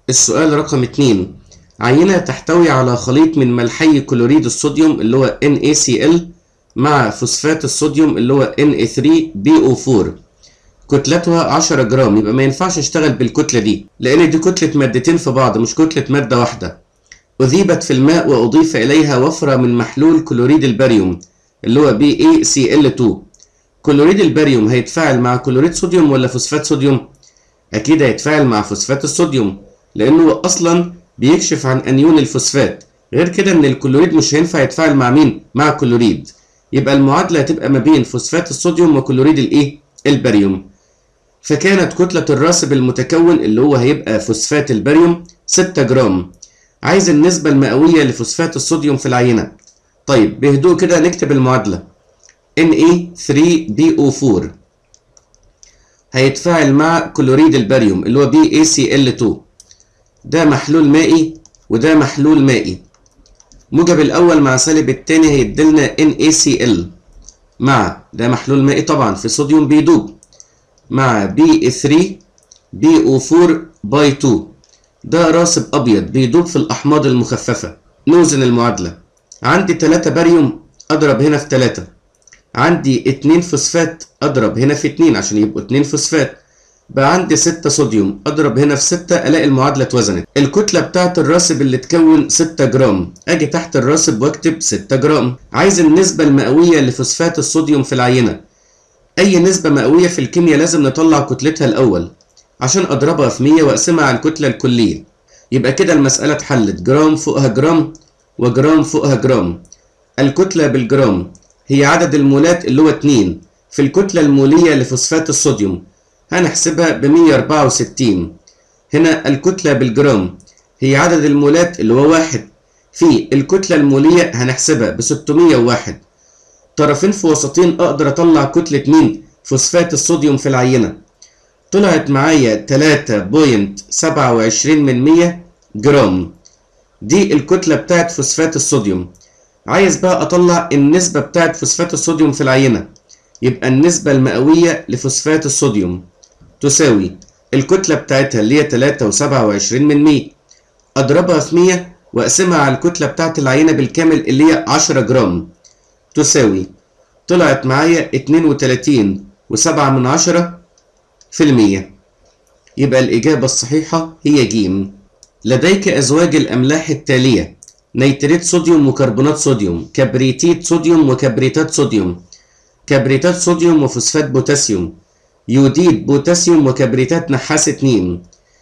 السؤال رقم 2 عينة تحتوي على خليط من ملحي كلوريد الصوديوم اللي هو NaCl مع فوسفات الصوديوم اللي هو Na3BO4 كتلتها 10 جرام يبقى ما ينفعش اشتغل بالكتلة دي لأن دي كتلة مادتين في بعض مش كتلة مادة واحدة أذيبت في الماء وأضيف إليها وفرة من محلول كلوريد الباريوم اللي هو BaCl2 كلوريد الباريوم هيتفاعل مع كلوريد صوديوم ولا فوسفات صوديوم؟ أكيد هيتفاعل مع فوسفات الصوديوم لأنه أصلا بيكشف عن أنيون الفوسفات غير كده إن الكلوريد مش هينفع يتفاعل مع مين؟ مع كلوريد يبقى المعادلة هتبقى ما بين فوسفات الصوديوم وكلوريد الإيه؟ الباريوم فكانت كتلة الراسب المتكون اللي هو هيبقى فوسفات الباريوم 6 جرام عايز النسبة المئوية لفوسفات الصوديوم في العينة طيب بهدوء كده نكتب المعادلة Na3BO4 هيتفاعل مع كلوريد الباريوم اللي هو BaCl2 ده محلول مائي وده محلول مائي موجب الأول مع سالب التاني هيديلنا NaCl مع ده محلول مائي طبعا في صوديوم بيدوب مع Be3BO4 باي 2 ده راسب أبيض بيدوب في الأحماض المخففة نوزن المعادلة عندي 3 باريوم أضرب هنا في 3 عندي 2 فوسفات أضرب هنا في 2 عشان يبقوا 2 فوسفات بقى عندي 6 صوديوم أضرب هنا في 6 ألاقي المعادلة اتوزنت الكتلة بتاعت الراسب اللي تكون 6 جرام أجي تحت الراسب وأكتب 6 جرام عايز النسبة المئوية لفوسفات الصوديوم في العينة أي نسبة مئوية في الكيمياء لازم نطلع كتلتها الأول عشان أضربها في 100 وأقسمها على الكتلة الكلية يبقى كده المسألة اتحلت جرام فوقها جرام وجرام فوقها جرام الكتلة بالجرام هي عدد المولات اللي هو 2 في الكتلة المولية لفوسفات الصوديوم هنحسبها ب 164 هنا الكتلة بالجرام هي عدد المولات اللي هو واحد في الكتلة المولية هنحسبها ب 601 طرفين في وسطين أقدر أطلع كتلة مين؟ فوسفات الصوديوم في العينة طلعت معايا 3.27 من 100 جرام دي الكتلة بتاعت فوسفات الصوديوم عايز بقى أطلع النسبة بتاعت فوسفات الصوديوم في العينة يبقى النسبة المئوية لفوسفات الصوديوم تساوي الكتلة بتاعتها اللي هي 3.27 من 100 أضربها في 100 وأقسمها على الكتلة بتاعت العينة بالكامل اللي هي 10 جرام تساوي طلعت معايا 32 وسبعة من عشرة في المية يبقى الإجابة الصحيحة هي جيم لديك أزواج الأملاح التالية نيتريت صوديوم وكربونات صوديوم كبريتيت صوديوم وكبريتات صوديوم كبريتات صوديوم وفوسفات بوتاسيوم يوديد بوتاسيوم وكبريتات نحاس 2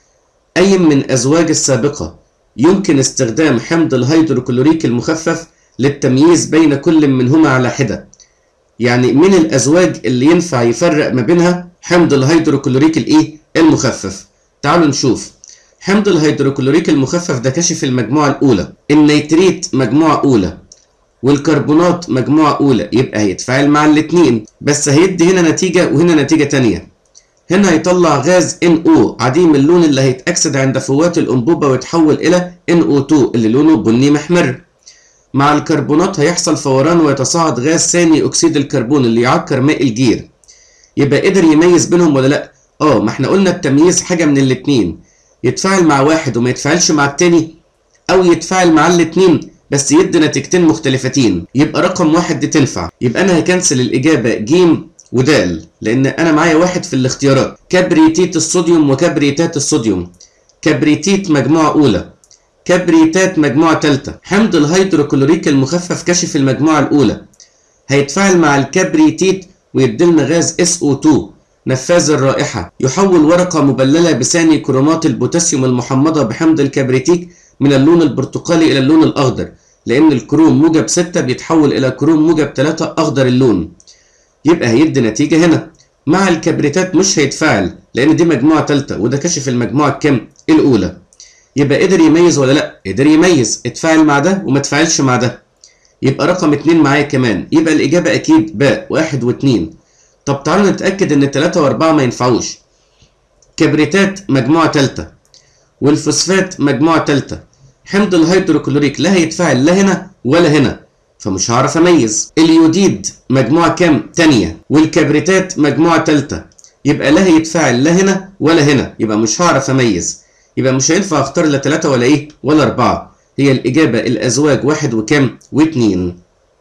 أي من الأزواج السابقة يمكن استخدام حمض الهيدروكلوريك المخفف للتمييز بين كل منهما على حدة يعني من الأزواج اللي ينفع يفرق ما بينها حمض الهيدروكلوريك الإيه المخفف تعالوا نشوف حمض الهيدروكلوريك المخفف ده كشف المجموعة الأولى النيتريت مجموعة أولى والكربونات مجموعة أولى يبقى هيتفاعل مع الاتنين بس هيدي هنا نتيجة وهنا نتيجة تانية هنا هيطلع غاز NO عديم اللون اللي هيتأكسد عند فوات الأنبوبة ويتحول إلى NO2 اللي لونه بني محمر مع الكربونات هيحصل فوران ويتصاعد غاز ثاني أكسيد الكربون اللي يعكر ماء الجير يبقى قدر يميز بينهم ولا لأ؟ اه ما احنا قلنا التمييز حاجة من الاتنين يتفاعل مع واحد وما يتفاعلش مع التاني أو يتفاعل مع الاتنين بس يدي نتيجتين مختلفتين يبقى رقم واحد دي تنفع يبقى أنا هكنسل الإجابة جيم ودال لأن أنا معايا واحد في الاختيارات كبريتيت الصوديوم وكبريتات الصوديوم كبريتيت مجموعة أولى كبريتات مجموعة تالتة حمض الهيدروكلوريك المخفف كشف المجموعة الأولى هيتفاعل مع الكبريتيت ويديلنا غاز SO2 نفاذ الرائحة يحول ورقة مبللة بثاني كرومات البوتاسيوم المحمضة بحمض الكبريتيك من اللون البرتقالي إلى اللون الأخضر لأن الكروم موجب 6 بيتحول إلى كروم موجب 3 أخضر اللون يبقى هيدي نتيجة هنا مع الكبريتات مش هيتفاعل لأن دي مجموعة تالتة وده كشف المجموعة الكام الأولى يبقى قدر يميز ولا لا قدر يميز اتفاعل مع ده وما اتفاعلش مع ده يبقى رقم اتنين معايا كمان يبقى الإجابة أكيد باء واحد واتنين طب تعالوا نتأكد إن تلاتة وأربعة ما ينفعوش كبريتات مجموعة تالتة والفوسفات مجموعة تالتة حمض الهيدروكلوريك لا هيتفاعل لا هنا ولا هنا فمش هعرف أميز اليوديد مجموعة كام تانية والكبريتات مجموعة تالتة يبقى لا هيتفاعل لا هنا ولا هنا يبقى مش هعرف أميز يبقى مش هينفع اختار لا 3 ولا ايه ولا 4 هي الإجابة الأزواج واحد وكام واتنين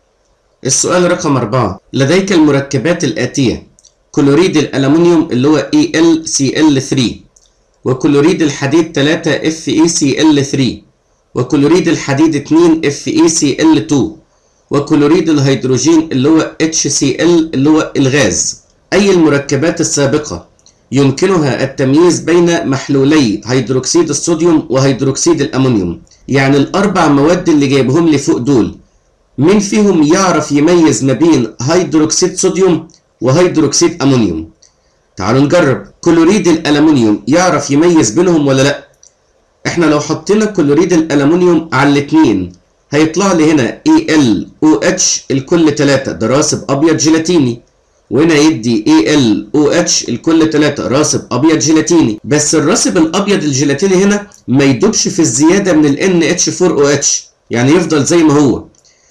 السؤال رقم أربعة لديك المركبات الآتية كلوريد الألمنيوم اللي هو ElCl3 وكلوريد الحديد 3 FeCl3 وكلوريد الحديد 2 FeCl2 وكلوريد الهيدروجين اللي هو HCl اللي هو الغاز أي المركبات السابقة يمكنها التمييز بين محلولي هيدروكسيد الصوديوم وهيدروكسيد الأمونيوم يعني الأربع مواد اللي جايبهم لي فوق دول مين فيهم يعرف يميز ما بين هيدروكسيد صوديوم وهيدروكسيد أمونيوم تعالوا نجرب كلوريد الألمنيوم يعرف يميز بينهم ولا لأ احنا لو حطينا كلوريد الألمنيوم على الاتنين هيطلع لي هنا AlOH الكل 3 ده راسب أبيض جيلاتيني وهنا يدي AlOH الكل 3 راسب أبيض جيلاتيني بس الراسب الأبيض الجيلاتيني هنا ما يدوبش في الزيادة من ال NH4OH يعني يفضل زي ما هو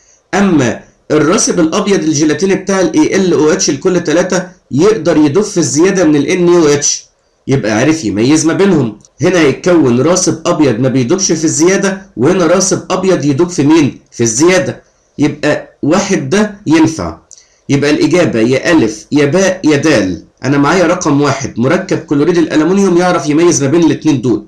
أما الراسب الأبيض الجيلاتيني بتاع ال AlOH الكل 3 يقدر يدوب في الزيادة من ال NaOH يبقى عارف يميز ما بينهم هنا يتكون راسب ابيض ما بيدوبش في الزياده وهنا راسب ابيض يدوب في مين في الزياده يبقى واحد ده ينفع يبقى الاجابه يا الف يا باء يا دال انا معايا رقم واحد مركب كلوريد الالومنيوم يعرف يميز ما بين الاثنين دول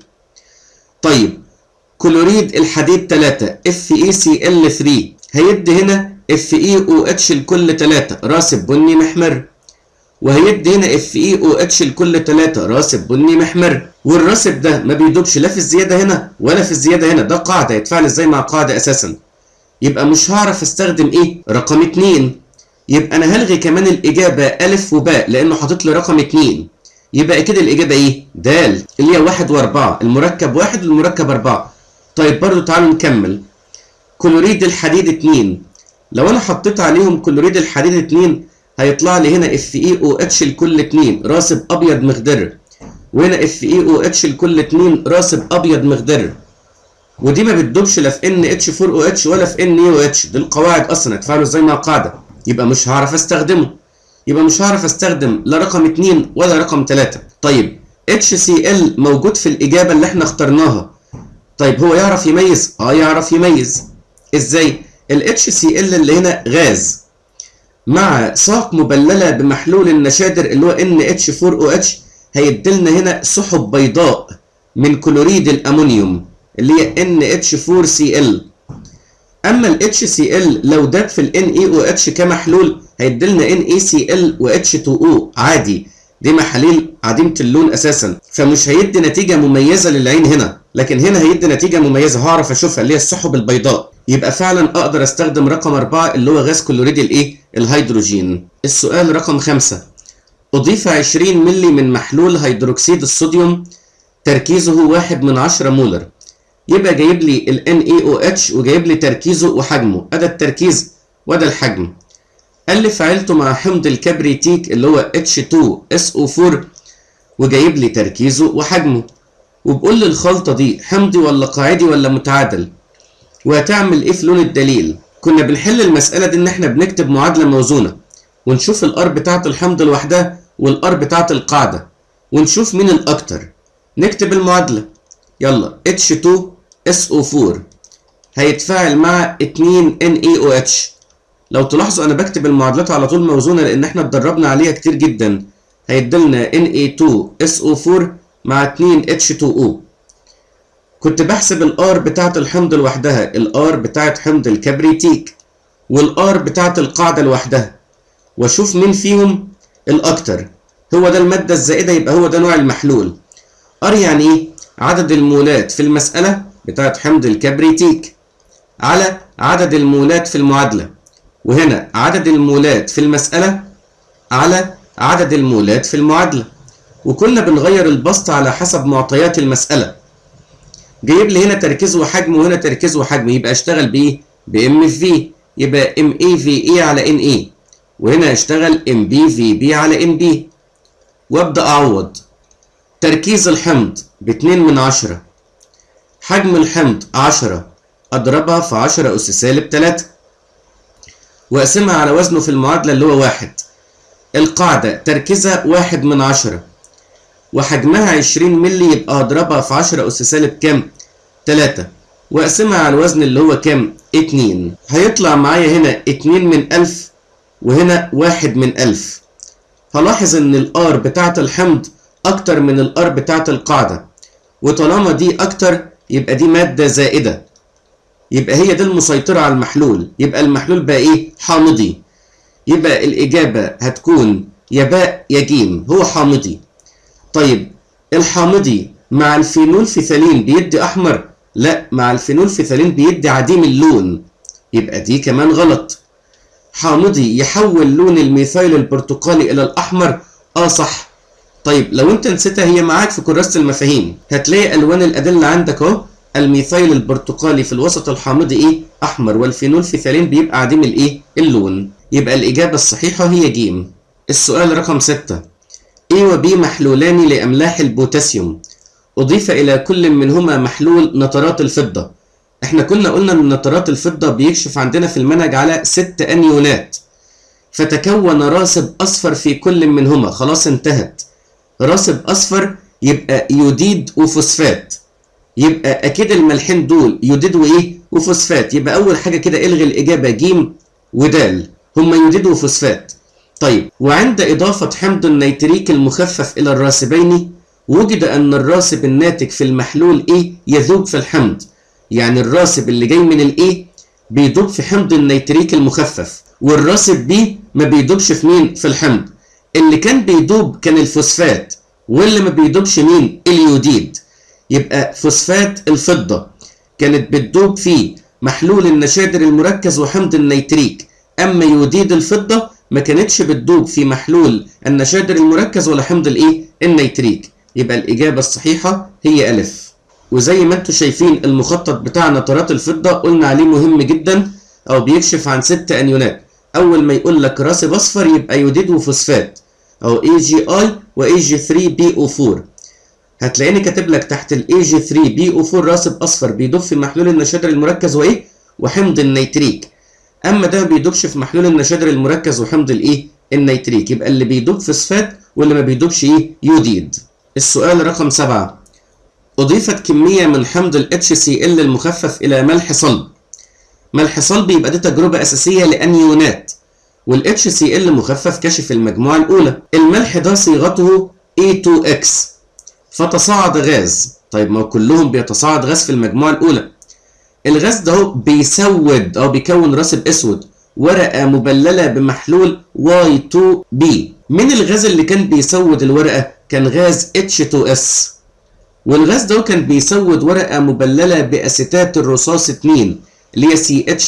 طيب كلوريد الحديد 3 FeCl3 هيدي هنا FeOH الكل 3 راسب بني محمر وهيدي هنا اف اي او اتش لكل 3 راسب بني محمر والراسب ده ما بيدوبش لا في الزياده هنا ولا في الزياده هنا ده قاعده يتفاعل ازاي مع قاعده اساسا يبقى مش هعرف استخدم ايه رقم 2 يبقى انا هلغي كمان الاجابه الف وباء لانه حاطط لي رقم 2 يبقى كده الاجابه ايه د اللي هي 1 و4 المركب 1 والمركب 4 طيب برضو تعالوا نكمل كلوريد الحديد 2 لو انا حطيت عليهم كلوريد الحديد 2 هيطلع لي هنا اف اي او اتش لكل 2 راسب ابيض مخضر وهنا اف اي او اتش لكل 2 راسب ابيض مخضر ودي ما بتدوبش لا في ان اتش 4 او اتش ولا في ان او اتش دي القواعد اصلا اتفاعلوا ازاي مع قاعده يبقى مش هعرف استخدمه يبقى مش هعرف استخدم لا رقم 2 ولا رقم 3 طيب اتش سي ال موجود في الاجابه اللي احنا اخترناها طيب هو يعرف يميز اه يعرف يميز ازاي الاتش سي ال اللي هنا غاز مع ساق مبلله بمحلول النشادر اللي هو NH4OH هيديلنا هنا سحب بيضاء من كلوريد الامونيوم اللي هي NH4Cl اما ال HCl لو داب في ال NaOH كمحلول هيديلنا NaCl و H2O عادي دي محاليل عديمة اللون اساسا فمش هيدي نتيجة مميزة للعين هنا لكن هنا هيدي نتيجة مميزة هعرف اشوفها اللي هي السحب البيضاء يبقى فعلا اقدر استخدم رقم أربعة اللي هو غاز كلوريد الايه الهيدروجين السؤال رقم خمسة أضيف 20 ملي من محلول هيدروكسيد الصوديوم تركيزه واحد من عشرة مولر يبقى جايب لي ال NaOH وجايب لي تركيزه وحجمه أدا التركيز وده الحجم قال لي فعلته مع حمض الكبريتيك اللي هو H2SO4 وجايب لي تركيزه وحجمه وبقول لي الخلطة دي حمضي ولا قاعدي ولا متعادل وهتعمل ايه في لون الدليل كنا بنحل المسألة دي ان احنا بنكتب معادلة موزونة ونشوف الار بتاعة الحمض لوحدها والار بتاعة القاعدة ونشوف مين الاكتر نكتب المعادلة يلا H2SO4 هيتفاعل مع 2 NaOH لو تلاحظوا انا بكتب المعادلات على طول موزونة لان احنا اتدربنا عليها كتير جدا هيدلنا Na2SO4 مع 2 H2O كنت بحسب الار بتاعت الحمض لوحدها الار بتاعت حمض الكبريتيك والار بتاعت القاعدة لوحدها واشوف مين فيهم الاكتر هو ده المادة الزائدة يبقى هو ده نوع المحلول ار يعني ايه عدد المولات في المسألة بتاعت حمض الكبريتيك على عدد المولات في المعادلة وهنا عدد المولات في المسألة على عدد المولات في المعادلة وكنا بنغير البسط على حسب معطيات المسألة جايب لي هنا تركيز وحجم وهنا تركيز وحجم يبقى اشتغل بايه بام في يبقى ام اي في اي على ان اي وهنا اشتغل ام بي في بي على ام بي وابدا اعوض تركيز الحمض باتنين من عشرة حجم الحمض عشرة اضربها في عشرة اس سالب تلاتة واقسمها على وزنه في المعادلة اللي هو واحد القاعدة تركيزها واحد من عشرة وحجمها 20 مللي يبقى هضربها في 10 أس سالب كام؟ 3 وأقسمها على الوزن اللي هو كام؟ 2 هيطلع معايا هنا 2 من 1000 وهنا 1 من 1000 هلاحظ إن الآر بتاعة الحمض أكتر من الآر بتاعة القاعدة وطالما دي أكتر يبقى دي مادة زائدة يبقى هي دي المسيطرة على المحلول يبقى المحلول بقى إيه؟ حامضي يبقى الإجابة هتكون يا باء يا جيم هو حامضي طيب الحامضي مع الفينول فيثالين بيدي أحمر لا مع الفينول فيثالين بيدي عديم اللون يبقى دي كمان غلط حامضي يحول لون الميثايل البرتقالي إلى الأحمر آه صح طيب لو أنت نسيتها هي معاك في كراسة المفاهيم هتلاقي ألوان الأدلة عندك أهو الميثايل البرتقالي في الوسط الحامضي إيه أحمر والفينول فيثالين بيبقى عديم الإيه اللون يبقى الإجابة الصحيحة هي جيم السؤال رقم 6 A و B محلولان لأملاح البوتاسيوم أضيف إلى كل منهما محلول نترات الفضة احنا كنا قلنا ان نترات الفضة بيكشف عندنا في المنهج على ست أنيونات فتكون راسب أصفر في كل منهما خلاص انتهت راسب أصفر يبقى يوديد وفوسفات يبقى أكيد الملحين دول يوديد وإيه وفوسفات يبقى أول حاجة كده إلغي الإجابة جيم ودال هما يوديد وفوسفات طيب وعند إضافة حمض النيتريك المخفف إلى الراسبين وجد أن الراسب الناتج في المحلول A يذوب في الحمض يعني الراسب اللي جاي من ال A بيدوب في حمض النيتريك المخفف والراسب B ما بيدوبش في مين في الحمض اللي كان بيدوب كان الفوسفات واللي ما بيدوبش مين اليوديد يبقى فوسفات الفضة كانت بتدوب في محلول النشادر المركز وحمض النيتريك أما يوديد الفضة ما كانتش بتدوب في محلول النشادر المركز ولا حمض الايه النيتريك يبقى الإجابة الصحيحة هي ألف وزي ما انتم شايفين المخطط بتاع نترات الفضة قلنا عليه مهم جدا أو بيكشف عن ست أنيونات أول ما يقول لك راسب أصفر يبقى يوديد وفوسفات أو AgI و Ag3BO4 هتلاقيني كاتب لك تحت ال Ag3BO4 راسب أصفر بيدوب في محلول النشادر المركز وإيه؟ وحمض النيتريك اما ده ما بيدوبش في محلول النشادر المركز وحمض الايه النيتريك يبقى اللي بيدوب فوسفات واللي ما بيدوبش ايه يوديد السؤال رقم سبعة أضيفت كمية من حمض ال HCl المخفف إلى ملح صلب ملح صلب يبقى دي تجربة أساسية لأنيونات وال HCl مخفف كشف المجموعة الأولى الملح ده صيغته A2X فتصاعد غاز طيب ما كلهم بيتصاعد غاز في المجموعة الأولى الغاز ده هو بيسود او بيكون راسب اسود ورقه مبلله بمحلول Y2B من الغاز اللي كان بيسود الورقه كان غاز H2S والغاز ده كان بيسود ورقه مبلله باسيتات الرصاص 2 اللي هي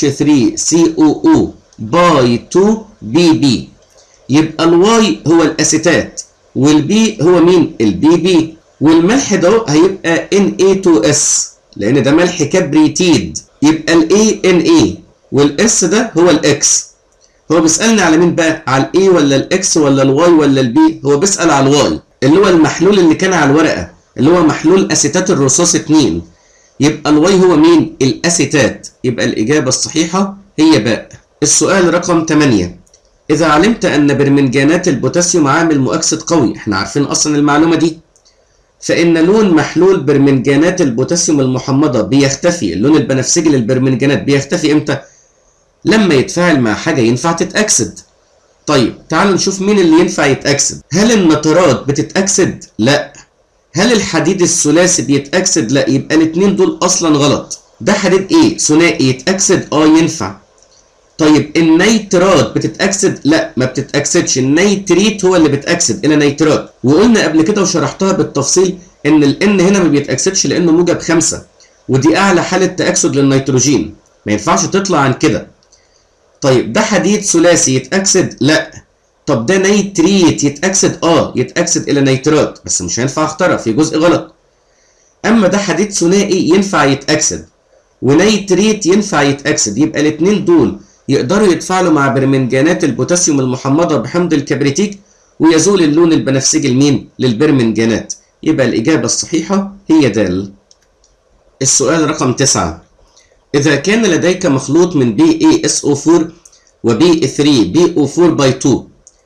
CH3COO باي 2BB يبقى الواي هو الاسيتات والبي هو مين البي بي والملح ده هيبقى Na2S لان ده ملح كبريتيد يبقى الاي ان اي والاس ده هو الاكس هو بيسالني على مين بقى على الاي ولا الاكس ولا الواي ولا البي هو بيسال على الواي اللي هو المحلول اللي كان على الورقه اللي هو محلول اسيتات الرصاص 2 يبقى الواي هو مين الاسيتات يبقى الاجابه الصحيحه هي باء السؤال رقم 8 اذا علمت ان برمنجانات البوتاسيوم عامل مؤكسد قوي احنا عارفين اصلا المعلومه دي فإن لون محلول برمنجانات البوتاسيوم المحمضة بيختفي اللون البنفسجي للبرمنجانات بيختفي إمتى؟ لما يتفاعل مع حاجة ينفع تتأكسد طيب تعالوا نشوف مين اللي ينفع يتأكسد هل النترات بتتأكسد؟ لا هل الحديد الثلاثي بيتأكسد؟ لا يبقى الاتنين دول أصلا غلط ده حديد إيه؟ ثنائي يتأكسد؟ آه ينفع طيب النيترات بتتأكسد؟ لا ما بتتأكسدش النيتريت هو اللي بتأكسد إلى نيترات وقلنا قبل كده وشرحتها بالتفصيل إن ال N هنا ما بيتأكسدش لأنه موجب خمسة ودي أعلى حالة تأكسد للنيتروجين ما ينفعش تطلع عن كده طيب ده حديد ثلاثي يتأكسد؟ لا طب ده نيتريت يتأكسد؟ آه يتأكسد إلى نيترات بس مش هينفع اختارها في جزء غلط أما ده حديد ثنائي ينفع يتأكسد ونيتريت ينفع يتأكسد يبقى الاتنين دول يقدروا يتفاعلوا مع برمنجانات البوتاسيوم المحمضة بحمض الكبريتيك ويزول اللون البنفسجي لمين؟ للبرمنجانات يبقى الإجابة الصحيحة هي د السؤال رقم 9 إذا كان لديك مخلوط من BaSO4 و B3BO4 by 2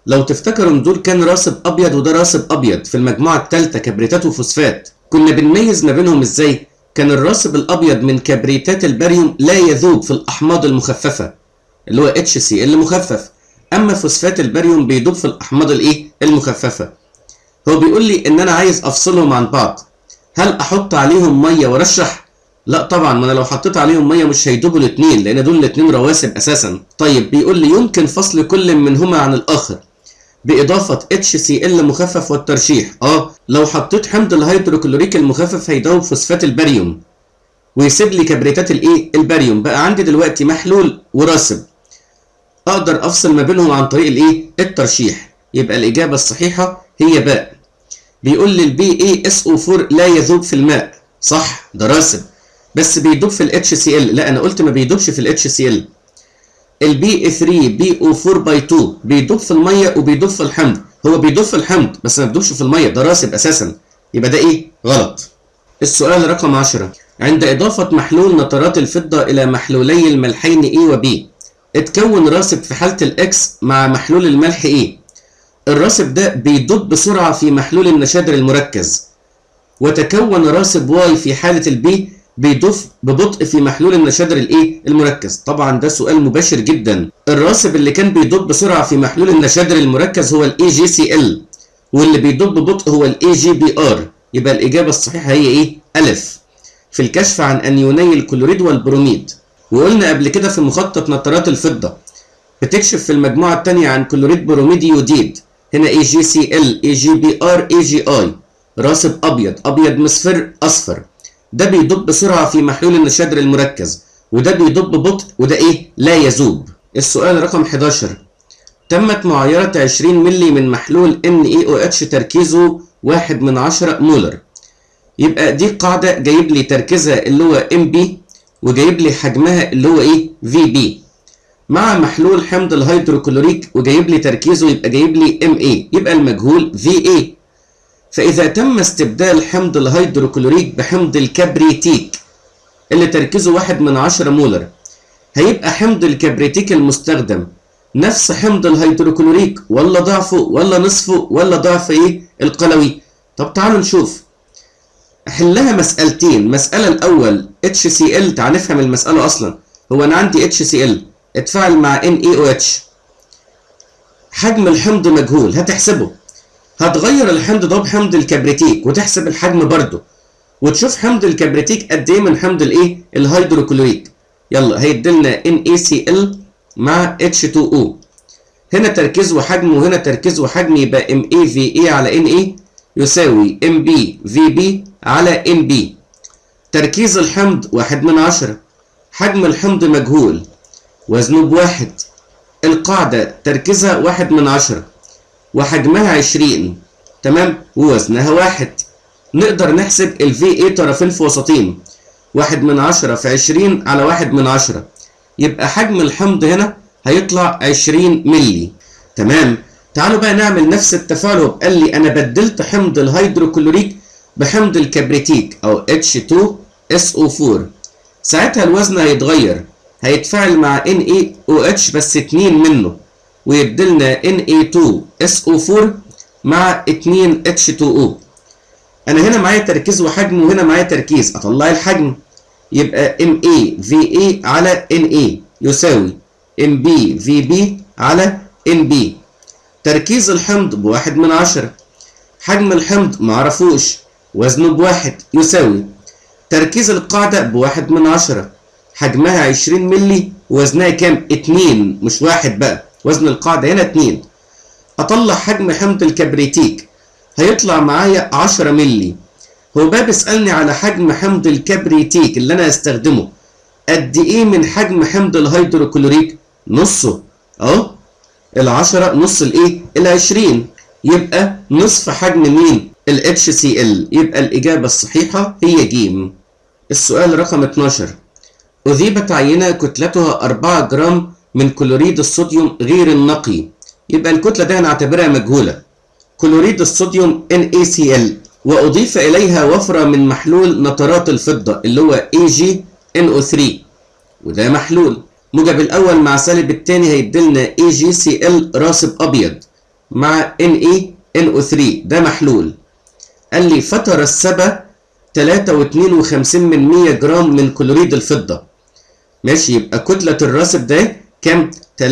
لو تفتكروا ان دول كان راسب ابيض وده راسب ابيض في المجموعه الثالثه كبريتات وفوسفات كنا بنميز ما بينهم ازاي كان الراسب الابيض من كبريتات الباريوم لا يذوب في الاحماض المخففه اللي هو اتش سي ال مخفف اما فوسفات الباريوم بيدوب في الاحماض الايه المخففه هو بيقول لي ان انا عايز افصلهم عن بعض هل احط عليهم ميه وارشح لا طبعا ما انا لو حطيت عليهم ميه مش هيدوبوا الاثنين لان دول الاثنين رواسب اساسا طيب بيقول لي يمكن فصل كل منهما عن الاخر باضافه HCl مخفف والترشيح اه لو حطيت حمض الهيدروكلوريك المخفف هيدوب فوسفات الباريوم ويسيب لي كبريتات الايه الباريوم بقى عندي دلوقتي محلول وراسب اقدر افصل ما بينهم عن طريق الايه الترشيح يبقى الاجابه الصحيحه هي باء بيقول لي البي اي اس او 4 لا يذوب في الماء صح ده راسب بس بيدوب في الاتش سي ال لا انا قلت ما بيدوبش في الاتش سي ال البي 3 بي او 4 باي 2 بيدوب في الميه وبيدوب في الحمض هو بيدوب في الحمض بس ما بيدوبش في الميه ده راسب اساسا يبقى ده ايه غلط السؤال رقم 10 عند اضافه محلول نترات الفضه الى محلولي الملحين A و B اتكون راسب في حاله الاكس مع محلول الملح A الراسب ده بيدوب بسرعه في محلول النشادر المركز وتكون راسب واي في حاله البي بيضيف ببطء في محلول النشادر الايه المركز طبعا ده سؤال مباشر جدا الراسب اللي كان بيضيف بسرعه في محلول النشادر المركز هو الاي جي سي ال واللي بيضيف ببطء هو الاي جي بي ار يبقى الاجابه الصحيحه هي ايه الف في الكشف عن انيوني الكلوريد والبروميد وقلنا قبل كده في مخطط نترات الفضه بتكشف في المجموعه الثانيه عن كلوريد بروميد يوديد هنا اي جي سي ال اي جي بي ار اي جي اي راسب ابيض ابيض مصفر اصفر ده بيدب بسرعه في محلول النشادر المركز وده بيدب ببطء وده ايه لا يذوب السؤال رقم 11 تمت معايرة 20 ملي من محلول NaOH تركيزه 1 من 10 مولر يبقى دي قاعدة جايب لي تركيزها اللي هو MB وجايب لي حجمها اللي هو ايه VB مع محلول حمض الهيدروكلوريك وجايب لي تركيزه يبقى جايب لي MA يبقى المجهول VA فإذا تم استبدال حمض الهيدروكلوريك بحمض الكبريتيك اللي تركيزه واحد من عشرة مولر هيبقى حمض الكبريتيك المستخدم نفس حمض الهيدروكلوريك ولا ضعفه ولا نصفه ولا ضعف ايه القلوي طب تعالوا نشوف احلها مسألتين مسألة الأول HCl تعال نفهم المسألة أصلا هو أنا عندي HCl اتفاعل مع NaOH حجم الحمض مجهول هتحسبه هتغير الحمض ده بحمض الكبريتيك وتحسب الحجم برضه وتشوف حمض الكبريتيك قد ايه من حمض الايه الهيدروكلوريك يلا هيديلنا NaCl مع H2O هنا تركيز وحجم وهنا تركيز وحجم يبقى MaVa على Na يساوي MbVb على Nb تركيز الحمض واحد من عشرة حجم الحمض مجهول وزنه بواحد القاعدة تركيزها واحد من عشرة وحجمها عشرين تمام ووزنها واحد نقدر نحسب ال VA طرفين في وسطين واحد من عشرة في عشرين على واحد من عشرة يبقى حجم الحمض هنا هيطلع عشرين ملي تمام تعالوا بقى نعمل نفس التفاعل وقال لي انا بدلت حمض الهيدروكلوريك بحمض الكبريتيك او H2SO4 ساعتها الوزن هيتغير هيتفاعل مع NaOH بس اتنين منه ويبدلنا Na2SO4 مع 2H2O انا هنا معايا تركيز وحجم وهنا معايا تركيز اطلع الحجم يبقى MaVa على Na يساوي MbVb على Nb تركيز الحمض بواحد من عشرة حجم الحمض معرفوش وزنه بواحد يساوي تركيز القاعدة بواحد من عشرة حجمها عشرين ملي ووزنها كام؟ اتنين مش واحد بقى وزن القاعدة هنا اتنين أطلع حجم حمض الكبريتيك هيطلع معايا عشرة ملي هو بقى بيسألني على حجم حمض الكبريتيك اللي أنا هستخدمه قد إيه من حجم حمض الهيدروكلوريك؟ نصه أهو العشرة نص الإيه؟ العشرين يبقى نصف حجم مين؟ ال HCl يبقى الإجابة الصحيحة هي ج السؤال رقم 12 أذيبت عينة كتلتها 4 جرام من كلوريد الصوديوم غير النقي يبقى الكتلة دي هنعتبرها مجهولة كلوريد الصوديوم NaCl وأضيف إليها وفرة من محلول نترات الفضة اللي هو AgNO3 وده محلول موجب الأول مع سالب التاني هيديلنا AgCl راسب أبيض مع NaNO3 ده محلول قال لي فترسب 3.52 من 100 جرام من كلوريد الفضة ماشي يبقى كتلة الراسب ده كام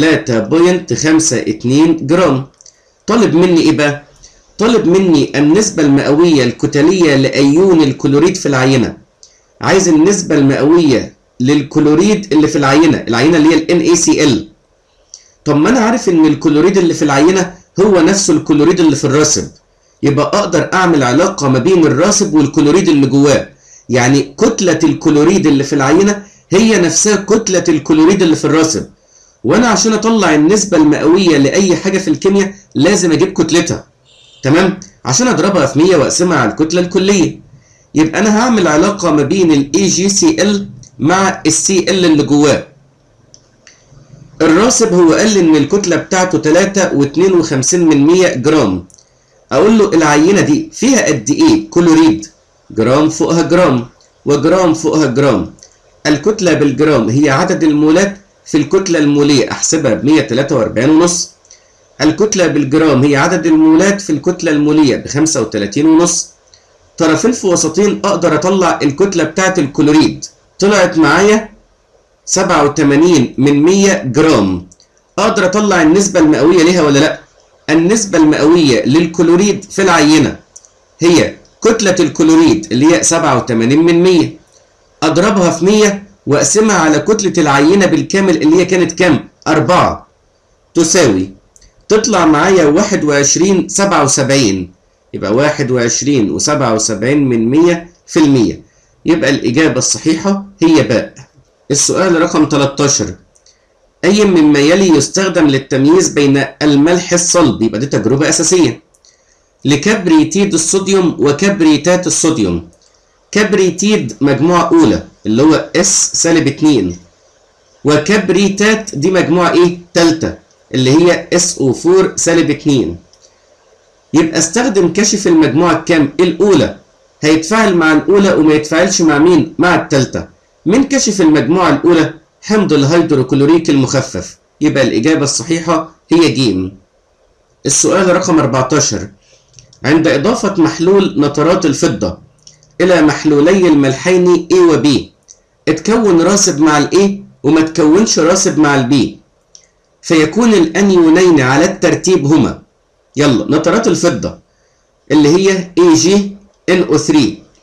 3.52 جرام طالب مني ايه بقى طالب مني النسبة المئوية الكتلية لأيون الكلوريد في العينة عايز النسبة المئوية للكلوريد اللي في العينة العينة اللي هي ال NaCl طب ما انا عارف ان الكلوريد اللي في العينة هو نفسه الكلوريد اللي في الراسب يبقى اقدر اعمل علاقة ما بين الراسب والكلوريد اللي جواه يعني كتلة الكلوريد اللي في العينة هي نفسها كتلة الكلوريد اللي في الراسب وانا عشان اطلع النسبة المئوية لأي حاجة في الكيمياء لازم اجيب كتلتها تمام عشان اضربها في 100 واقسمها على الكتلة الكلية يبقى انا هعمل علاقة ما بين ال AgCl مع ال Cl اللي جواه الراسب هو قال لي ان الكتلة بتاعته 3.52 من 100 جرام اقول له العينة دي فيها قد ايه كلوريد جرام فوقها جرام وجرام فوقها جرام الكتلة بالجرام هي عدد المولات في الكتلة المولية احسبها ب 143 ونص الكتلة بالجرام هي عدد المولات في الكتلة المولية ب 35 ونص طرفين في وسطين اقدر اطلع الكتلة بتاعت الكلوريد طلعت معايا 87 من 100 جرام اقدر اطلع النسبة المئوية ليها ولا لا النسبة المئوية للكلوريد في العينة هي كتلة الكلوريد اللي هي 87 من 100 اضربها في 100 واقسمها على كتلة العينة بالكامل اللي هي كانت كام 4 تساوي تطلع معايا 21 77 يبقى 21 و77 من 100 في المية يبقى الإجابة الصحيحة هي باء السؤال رقم 13 أي مما يلي يستخدم للتمييز بين الملح الصلب يبقى دي تجربة أساسية لكبريتيد الصوديوم وكبريتات الصوديوم كبريتيد مجموعة أولى اللي هو اس سالب 2 وكبريتات دي مجموعة إيه؟ تالتة اللي هي SO4 سالب 2 يبقى استخدم كشف المجموعة الكام؟ الأولى هيتفاعل مع الأولى وما يتفاعلش مع مين؟ مع التالتة من كشف المجموعة الأولى؟ حمض الهيدروكلوريك المخفف يبقى الإجابة الصحيحة هي ج السؤال رقم 14 عند إضافة محلول نترات الفضة إلى محلولي الملحين A و B اتكون راسب مع ال A وما تكونش راسب مع ال B فيكون الأنيونين على الترتيب هما يلا نترات الفضة اللي هي AgNO3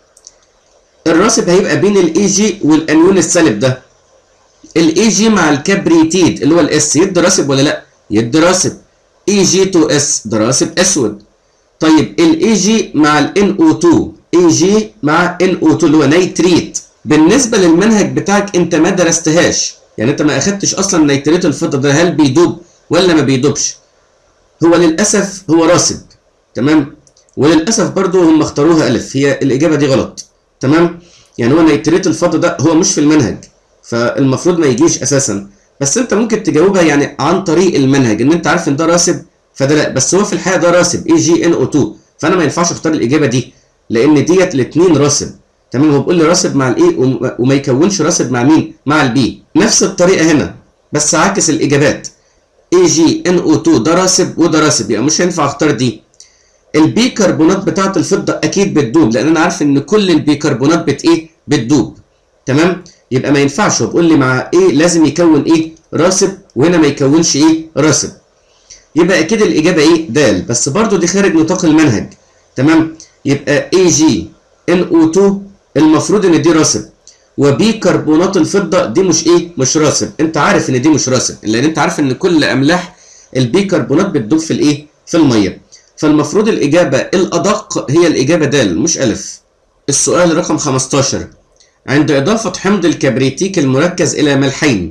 الراسب هيبقى بين ال Ag والأنيون السالب ده ال Ag مع الكبريتيد اللي هو الاس يدي راسب ولا لا؟ يدي راسب Ag2S ده راسب أسود طيب ال Ag مع ال NO2 Ag مع NO2 اللي هو نيتريت بالنسبة للمنهج بتاعك انت ما درستهاش يعني انت ما اخدتش اصلا نيتريت الفضة ده هل بيدوب ولا ما بيدوبش هو للأسف هو راسب تمام وللأسف برضو هم اختاروها ألف هي الإجابة دي غلط تمام يعني هو نيتريت الفضة ده هو مش في المنهج فالمفروض ما يجيش أساسا بس انت ممكن تجاوبها يعني عن طريق المنهج ان انت عارف ان ده راسب فده لا بس هو في الحقيقة ده راسب اي جي ان او 2 فانا ما ينفعش اختار الإجابة دي لأن ديت الاتنين راسب تمام هو بيقول لي راسب مع الاي وما يكونش راسب مع مين مع البي نفس الطريقة هنا بس عاكس الإجابات اي جي ان او 2 ده راسب وده راسب يعني مش هينفع اختار دي البيكربونات بتاعه الفضه اكيد بتدوب لان انا عارف ان كل البيكربونات بت ايه بتدوب تمام يبقى ما ينفعش هو بيقول لي مع ايه لازم يكون ايه راسب وهنا ما يكونش ايه راسب يبقى اكيد الاجابه ايه د بس برضو دي خارج نطاق المنهج تمام يبقى اي جي ان او 2 المفروض ان دي راسب وبيكربونات الفضه دي مش ايه مش راسب انت عارف ان دي مش راسب لان انت عارف ان كل املاح البيكربونات بتدوب في الايه في الميه فالمفروض الاجابه الادق هي الاجابه د مش الف السؤال رقم 15 عند اضافه حمض الكبريتيك المركز الى ملحين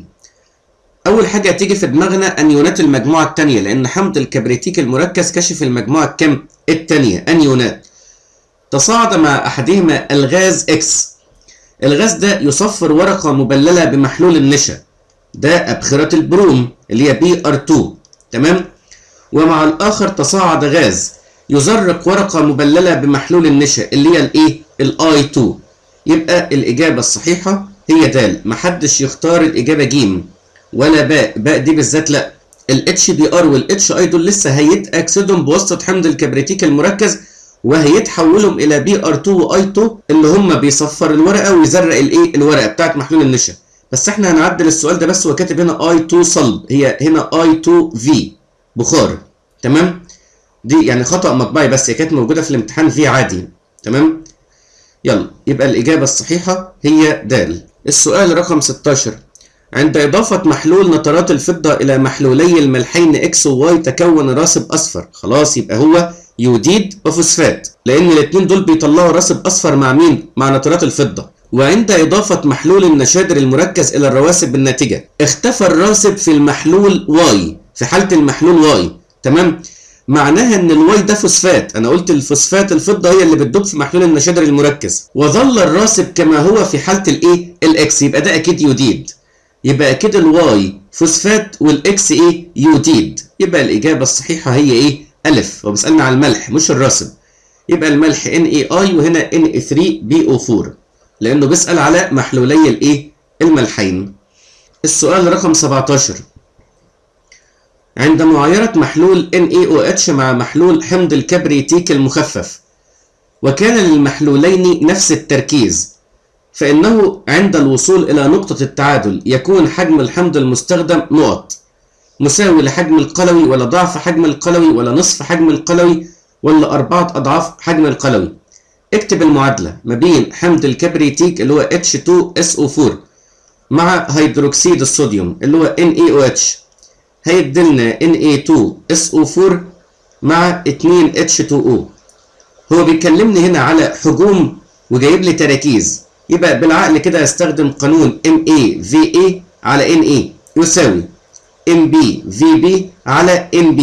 اول حاجه هتيجي في دماغنا انيونات المجموعه الثانيه لان حمض الكبريتيك المركز كشف المجموعه الكام الثانيه انيونات تصاعد مع احدهما الغاز اكس الغاز ده يصفر ورقة مبللة بمحلول النشا ده أبخرة البروم اللي هي بي ار 2 تمام ومع الآخر تصاعد غاز يزرق ورقة مبللة بمحلول النشا اللي هي الايه الاي 2 يبقى الإجابة الصحيحة هي د محدش يختار الإجابة ج ولا باء باء دي بالذات لا الاتش بي ار والاتش اي دول لسه هيتاكسدهم بواسطه حمض الكبريتيك المركز وهيتحولهم الى بي ار 2 واي 2 اللي هم بيصفر الورقه ويزرق الايه الورقه بتاعت محلول النشا بس احنا هنعدل السؤال ده بس هو كاتب هنا اي 2 صلب هي هنا اي 2 في بخار تمام دي يعني خطا مطبعي بس هي كانت موجوده في الامتحان في عادي تمام يلا يبقى الاجابه الصحيحه هي د السؤال رقم 16 عند إضافة محلول نترات الفضة إلى محلولي الملحين إكس وواي تكون راسب أصفر خلاص يبقى هو يوديد وفوسفات لأن الاتنين دول بيطلعوا راسب أصفر مع مين؟ مع نترات الفضة وعند إضافة محلول النشادر المركز إلى الرواسب الناتجة اختفى الراسب في المحلول واي في حالة المحلول واي تمام؟ معناها ان الواي ده فوسفات انا قلت الفوسفات الفضه هي اللي بتدوب في محلول النشادر المركز وظل الراسب كما هو في حاله الايه الاكس يبقى ده اكيد يوديد يبقى اكيد الواي فوسفات والاكس ايه يوديد يبقى الاجابه الصحيحه هي ايه الف هو بيسالنا على الملح مش الراسب يبقى الملح ان اي اي وهنا ان اي 3 بي او 4 لانه بيسال على محلولي الايه الملحين السؤال رقم 17 عند معايرة محلول NaOH مع محلول حمض الكبريتيك المخفف وكان للمحلولين نفس التركيز فإنه عند الوصول إلى نقطة التعادل يكون حجم الحمض المستخدم نقط مساوي لحجم القلوي ولا ضعف حجم القلوي ولا نصف حجم القلوي ولا أربعة أضعاف حجم القلوي اكتب المعادلة ما بين حمض الكبريتيك اللي هو H2SO4 مع هيدروكسيد الصوديوم اللي هو NaOH هيديلنا Na2SO4 مع 2H2O هو بيكلمني هنا على حجوم وجايب لي تراكيز يبقى بالعقل كده هستخدم قانون MAVA على NA يساوي MBVB على NB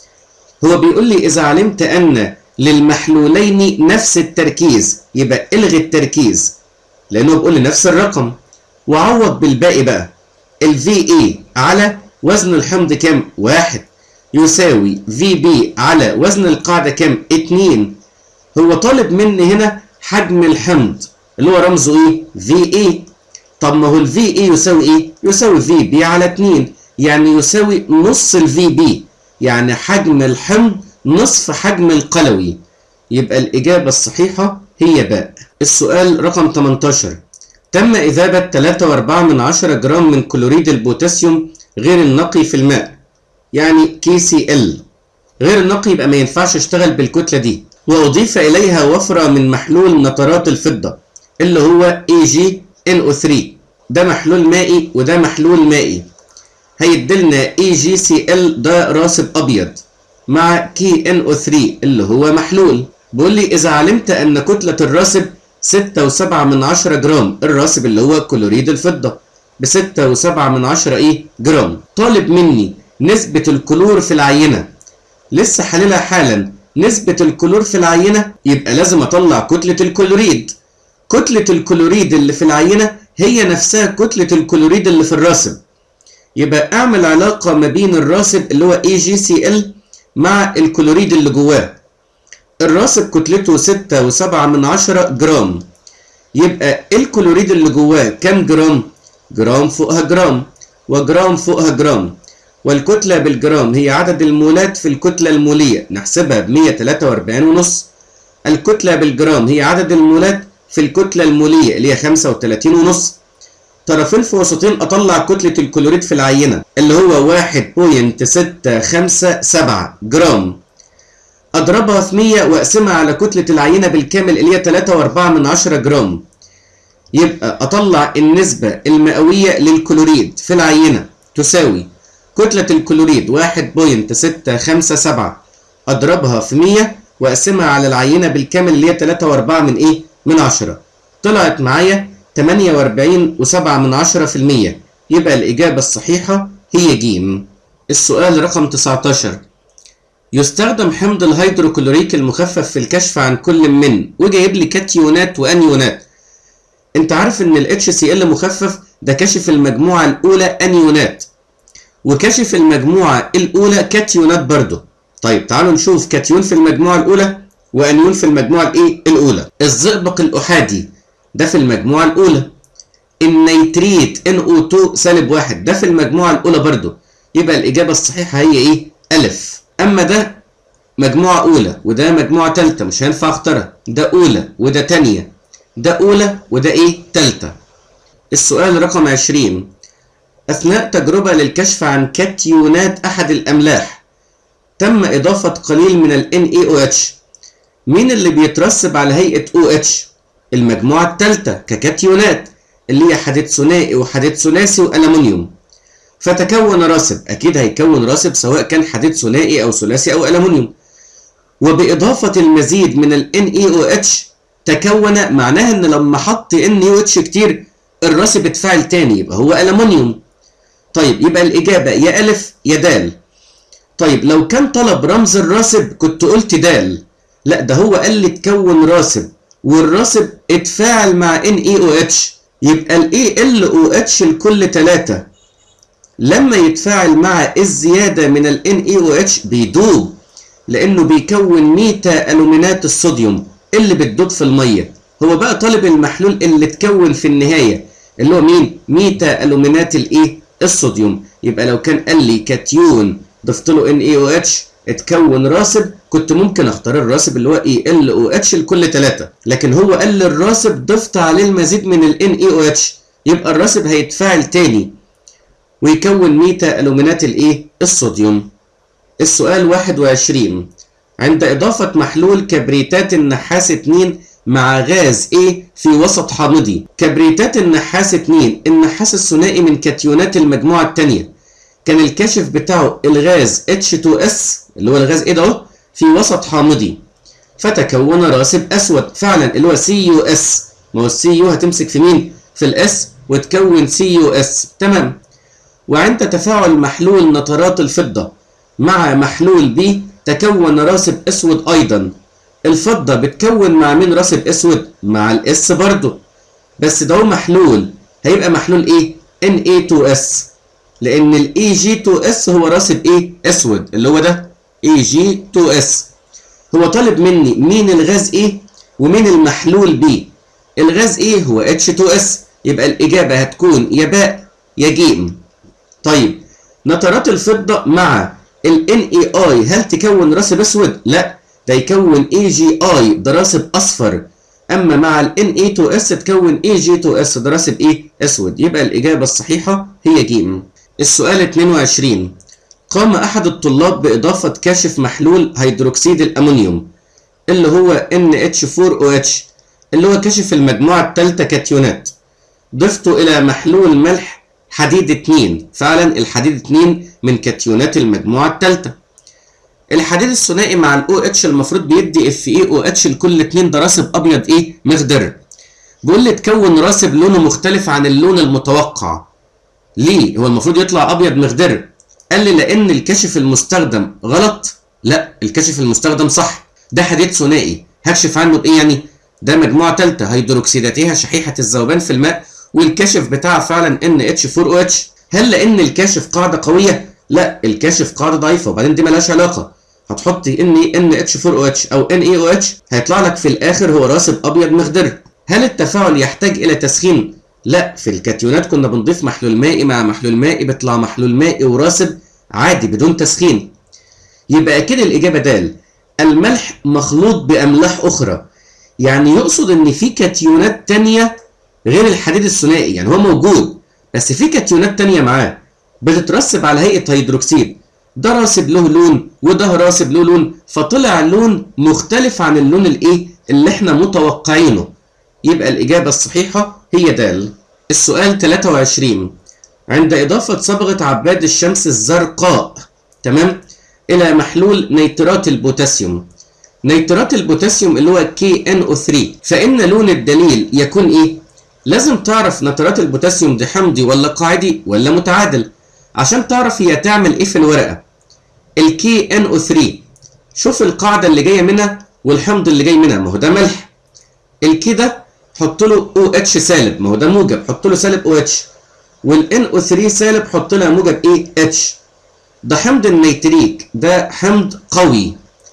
هو بيقول لي إذا علمت أن للمحلولين نفس التركيز يبقى الغي التركيز لأنه بيقول لي نفس الرقم وعوض بالباقي بقى ال VA على وزن الحمض كام؟ واحد يساوي VB على وزن القاعدة كام؟ اتنين هو طالب مني هنا حجم الحمض اللي هو رمزه ايه؟ VA طب ما هو ال VA يساوي ايه؟ يساوي VB على 2 يعني يساوي نص ال VB يعني حجم الحمض نصف حجم القلوي يبقى الإجابة الصحيحة هي باء السؤال رقم 18 تم إذابة 3.4 من 10 جرام من كلوريد البوتاسيوم غير النقي في الماء يعني KCl غير النقي يبقى ما ينفعش اشتغل بالكتلة دي وأضيف إليها وفرة من محلول نترات الفضة اللي هو AgNO3 ده محلول مائي وده محلول مائي هيديلنا AgCl ده راسب أبيض مع KNO3 اللي هو محلول بيقول لي إذا علمت أن كتلة الراسب 6.7 من 10 جرام الراسب اللي هو كلوريد الفضة بستة وسبعة من عشرة ايه جرام طالب مني نسبة الكلور في العينة لسه حللها حالا نسبة الكلور في العينة يبقى لازم اطلع كتلة الكلوريد كتلة الكلوريد اللي في العينة هي نفسها كتلة الكلوريد اللي في الراسب يبقى اعمل علاقة ما بين الراسب اللي هو AgCl مع الكلوريد اللي جواه الراسب كتلته ستة وسبعة من عشرة جرام يبقى الكلوريد اللي جواه كام جرام؟ جرام فوقها جرام وجرام فوقها جرام والكتلة بالجرام هي عدد المولات في الكتلة المولية نحسبها ب 143 ونص الكتلة بالجرام هي عدد المولات في الكتلة المولية اللي هي 35 ونص طرفين في وسطين أطلع كتلة الكلوريد في العينة اللي هو 1.657 جرام أضربها في 100 وأقسمها على كتلة العينة بالكامل اللي هي 3.4 من 10 جرام يبقى أطلع النسبة المئوية للكلوريد في العينة تساوي كتلة الكلوريد 1.657 أضربها في 100 وأقسمها على العينة بالكامل اللي هي 3.4 من إيه؟ من 10 طلعت معايا 48.7 من 10% يبقى الإجابة الصحيحة هي ج السؤال رقم 19 يستخدم حمض الهيدروكلوريك المخفف في الكشف عن كل من وجايب لي كاتيونات وانيونات انت عارف ان ال HCl مخفف ده كشف المجموعة الأولى أنيونات وكشف المجموعة الأولى كاتيونات برضه طيب تعالوا نشوف كاتيون في المجموعة الأولى وأنيون في المجموعة الإيه؟ الأولى الزئبق الأحادي ده في المجموعة الأولى النيتريت NO2 سالب واحد ده في المجموعة الأولى برضه يبقى الإجابة الصحيحة هي إيه؟ ألف أما ده مجموعة أولى وده مجموعة تالتة مش هينفع أختارها ده أولى وده تانية ده أولى وده إيه؟ تالتة السؤال رقم 20 أثناء تجربة للكشف عن كاتيونات أحد الأملاح تم إضافة قليل من ال NaOH مين اللي بيترسب على هيئة OH؟ المجموعة الثالثة ككاتيونات اللي هي حديد ثنائي وحديد ثلاثي وألمنيوم فتكون راسب أكيد هيكون راسب سواء كان حديد ثنائي أو ثلاثي أو ألمنيوم وبإضافة المزيد من ال NaOH تكون معناها إن لما حط NaOH كتير الراسب اتفاعل تاني يبقى هو ألمنيوم طيب يبقى الإجابة يا ألف يا دال طيب لو كان طلب رمز الراسب كنت قلت دال لا ده هو قال لي تكون راسب والراسب اتفاعل مع NaOH يبقى ال AlOH لكل 3 لما يتفاعل مع الزيادة من ال NaOH بيدوب لأنه بيكون ميتا ألومينات الصوديوم اللي بتدوب في المية هو بقى طالب المحلول اللي اتكون في النهاية اللي هو مين؟ ميتا ألومينات الإيه؟ الصوديوم يبقى لو كان قال لي كاتيون ضفت له NaOH اتكون راسب كنت ممكن اختار الراسب اللي هو ElOH لكل 3 لكن هو قال لي الراسب ضفت عليه المزيد من ال NaOH يبقى الراسب هيتفاعل تاني ويكون ميتا ألومينات الايه؟ الصوديوم. السؤال 21 عند إضافة محلول كبريتات النحاس 2 مع غاز A في وسط حامضي كبريتات النحاس 2 النحاس الثنائي من كاتيونات المجموعة الثانية كان الكاشف بتاعه الغاز H2S اللي هو الغاز A ده اهو في وسط حامضي فتكون راسب أسود فعلا اللي هو CuS ما هو السي يو هتمسك في مين؟ في الاس وتكون سي يو اس تمام وعند تفاعل محلول نترات الفضة مع محلول B تكون راسب اسود ايضا الفضة بتكون مع مين راسب اسود مع الاس برضو بس ده هو محلول هيبقى محلول ايه Na2S لان ال Ag2S هو راسب ايه اسود اللي هو ده Ag2S هو طالب مني مين الغاز ايه ومين المحلول B الغاز ايه هو H2S يبقى الاجابة هتكون يا باء يا جيم طيب نترات الفضة مع ال NaI هل تكون راسب اسود؟ لا ده يكون AgI ده راسب اصفر اما مع ال Na2S تكون Ag2S ده راسب ايه؟ اسود يبقى الاجابة الصحيحة هي جيم السؤال 22 قام احد الطلاب باضافة كاشف محلول هيدروكسيد الامونيوم اللي هو NH4OH اللي هو كشف المجموعة الثالثة كاتيونات ضفته إلى محلول ملح حديد 2 فعلا الحديد 2 من كاتيونات المجموعة الثالثة الحديد الثنائي مع ال OH المفروض بيدي FeOH لكل اتنين ده راسب أبيض إيه مخضر بيقول لي تكون راسب لونه مختلف عن اللون المتوقع ليه هو المفروض يطلع أبيض مخضر قال لي لأن الكشف المستخدم غلط لا الكشف المستخدم صح ده حديد ثنائي هكشف عنه بإيه يعني ده مجموعة تالتة هيدروكسيداتها شحيحة الذوبان في الماء والكاشف بتاعها فعلا NH4OH هل لأن الكاشف قاعدة قوية؟ لا الكاشف قاعدة ضعيفة وبعدين دي ملهاش علاقة هتحط ان NH4OH أو NaOH هيطلع لك في الآخر هو راسب أبيض مخضر هل التفاعل يحتاج إلى تسخين؟ لا في الكاتيونات كنا بنضيف محلول مائي مع محلول مائي بيطلع محلول مائي وراسب عادي بدون تسخين يبقى أكيد الإجابة د الملح مخلوط بأملاح أخرى يعني يقصد ان في كاتيونات تانية غير الحديد الثنائي يعني هو موجود بس في كاتيونات تانية معاه بتترسب على هيئة هيدروكسيد ده راسب له لون وده راسب له لون فطلع لون مختلف عن اللون الايه اللي احنا متوقعينه يبقى الإجابة الصحيحة هي د السؤال 23 عند إضافة صبغة عباد الشمس الزرقاء تمام إلى محلول نيترات البوتاسيوم نيترات البوتاسيوم اللي هو KNO3 فإن لون الدليل يكون إيه؟ لازم تعرف نترات البوتاسيوم دي حمضي ولا قاعدي ولا متعادل عشان تعرف هي تعمل إيه في الورقة ال KNO3 شوف القاعدة اللي جاية منها والحمض اللي جاي منها ما هو ده ملح الكي ده حط له OH سالب ما هو ده موجب حط له سالب OH والNO3 سالب حط لها موجب إيه H ده حمض النيتريك ده حمض قوي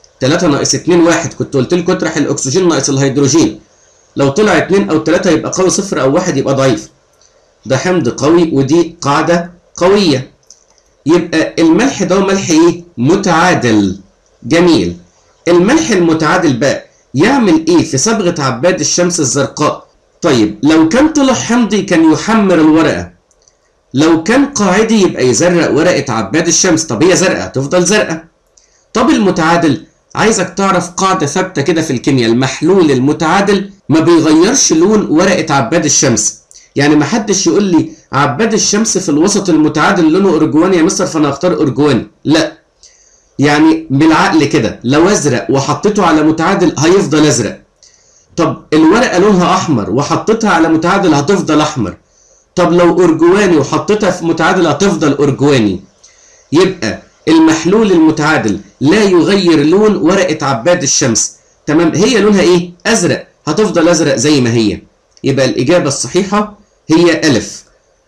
3 ناقص 2 1 كنت قلت لكم اطرح الاكسجين ناقص الهيدروجين لو طلع 2 او 3 يبقى قوي صفر او 1 يبقى ضعيف ده حمض قوي ودي قاعده قويه يبقى الملح ده ملح ايه متعادل جميل الملح المتعادل بقى يعمل ايه في صبغة عباد الشمس الزرقاء طيب لو كان طلع حمضي كان يحمر الورقة لو كان قاعدي يبقى يزرق ورقة عباد الشمس طب هي زرقاء تفضل زرقاء طب المتعادل عايزك تعرف قاعدة ثابتة كده في الكيمياء المحلول المتعادل ما بيغيرش لون ورقة عباد الشمس يعني ما حدش يقول لي عباد الشمس في الوسط المتعادل لونه ارجواني يا مستر فانا هختار ارجواني لا يعني بالعقل كده لو ازرق وحطيته على متعادل هيفضل ازرق طب الورقه لونها احمر وحطيتها على متعادل هتفضل احمر طب لو ارجواني وحطيتها في متعادل هتفضل ارجواني يبقى المحلول المتعادل لا يغير لون ورقه عباد الشمس تمام هي لونها ايه ازرق هتفضل ازرق زي ما هي يبقى الاجابه الصحيحه هي الف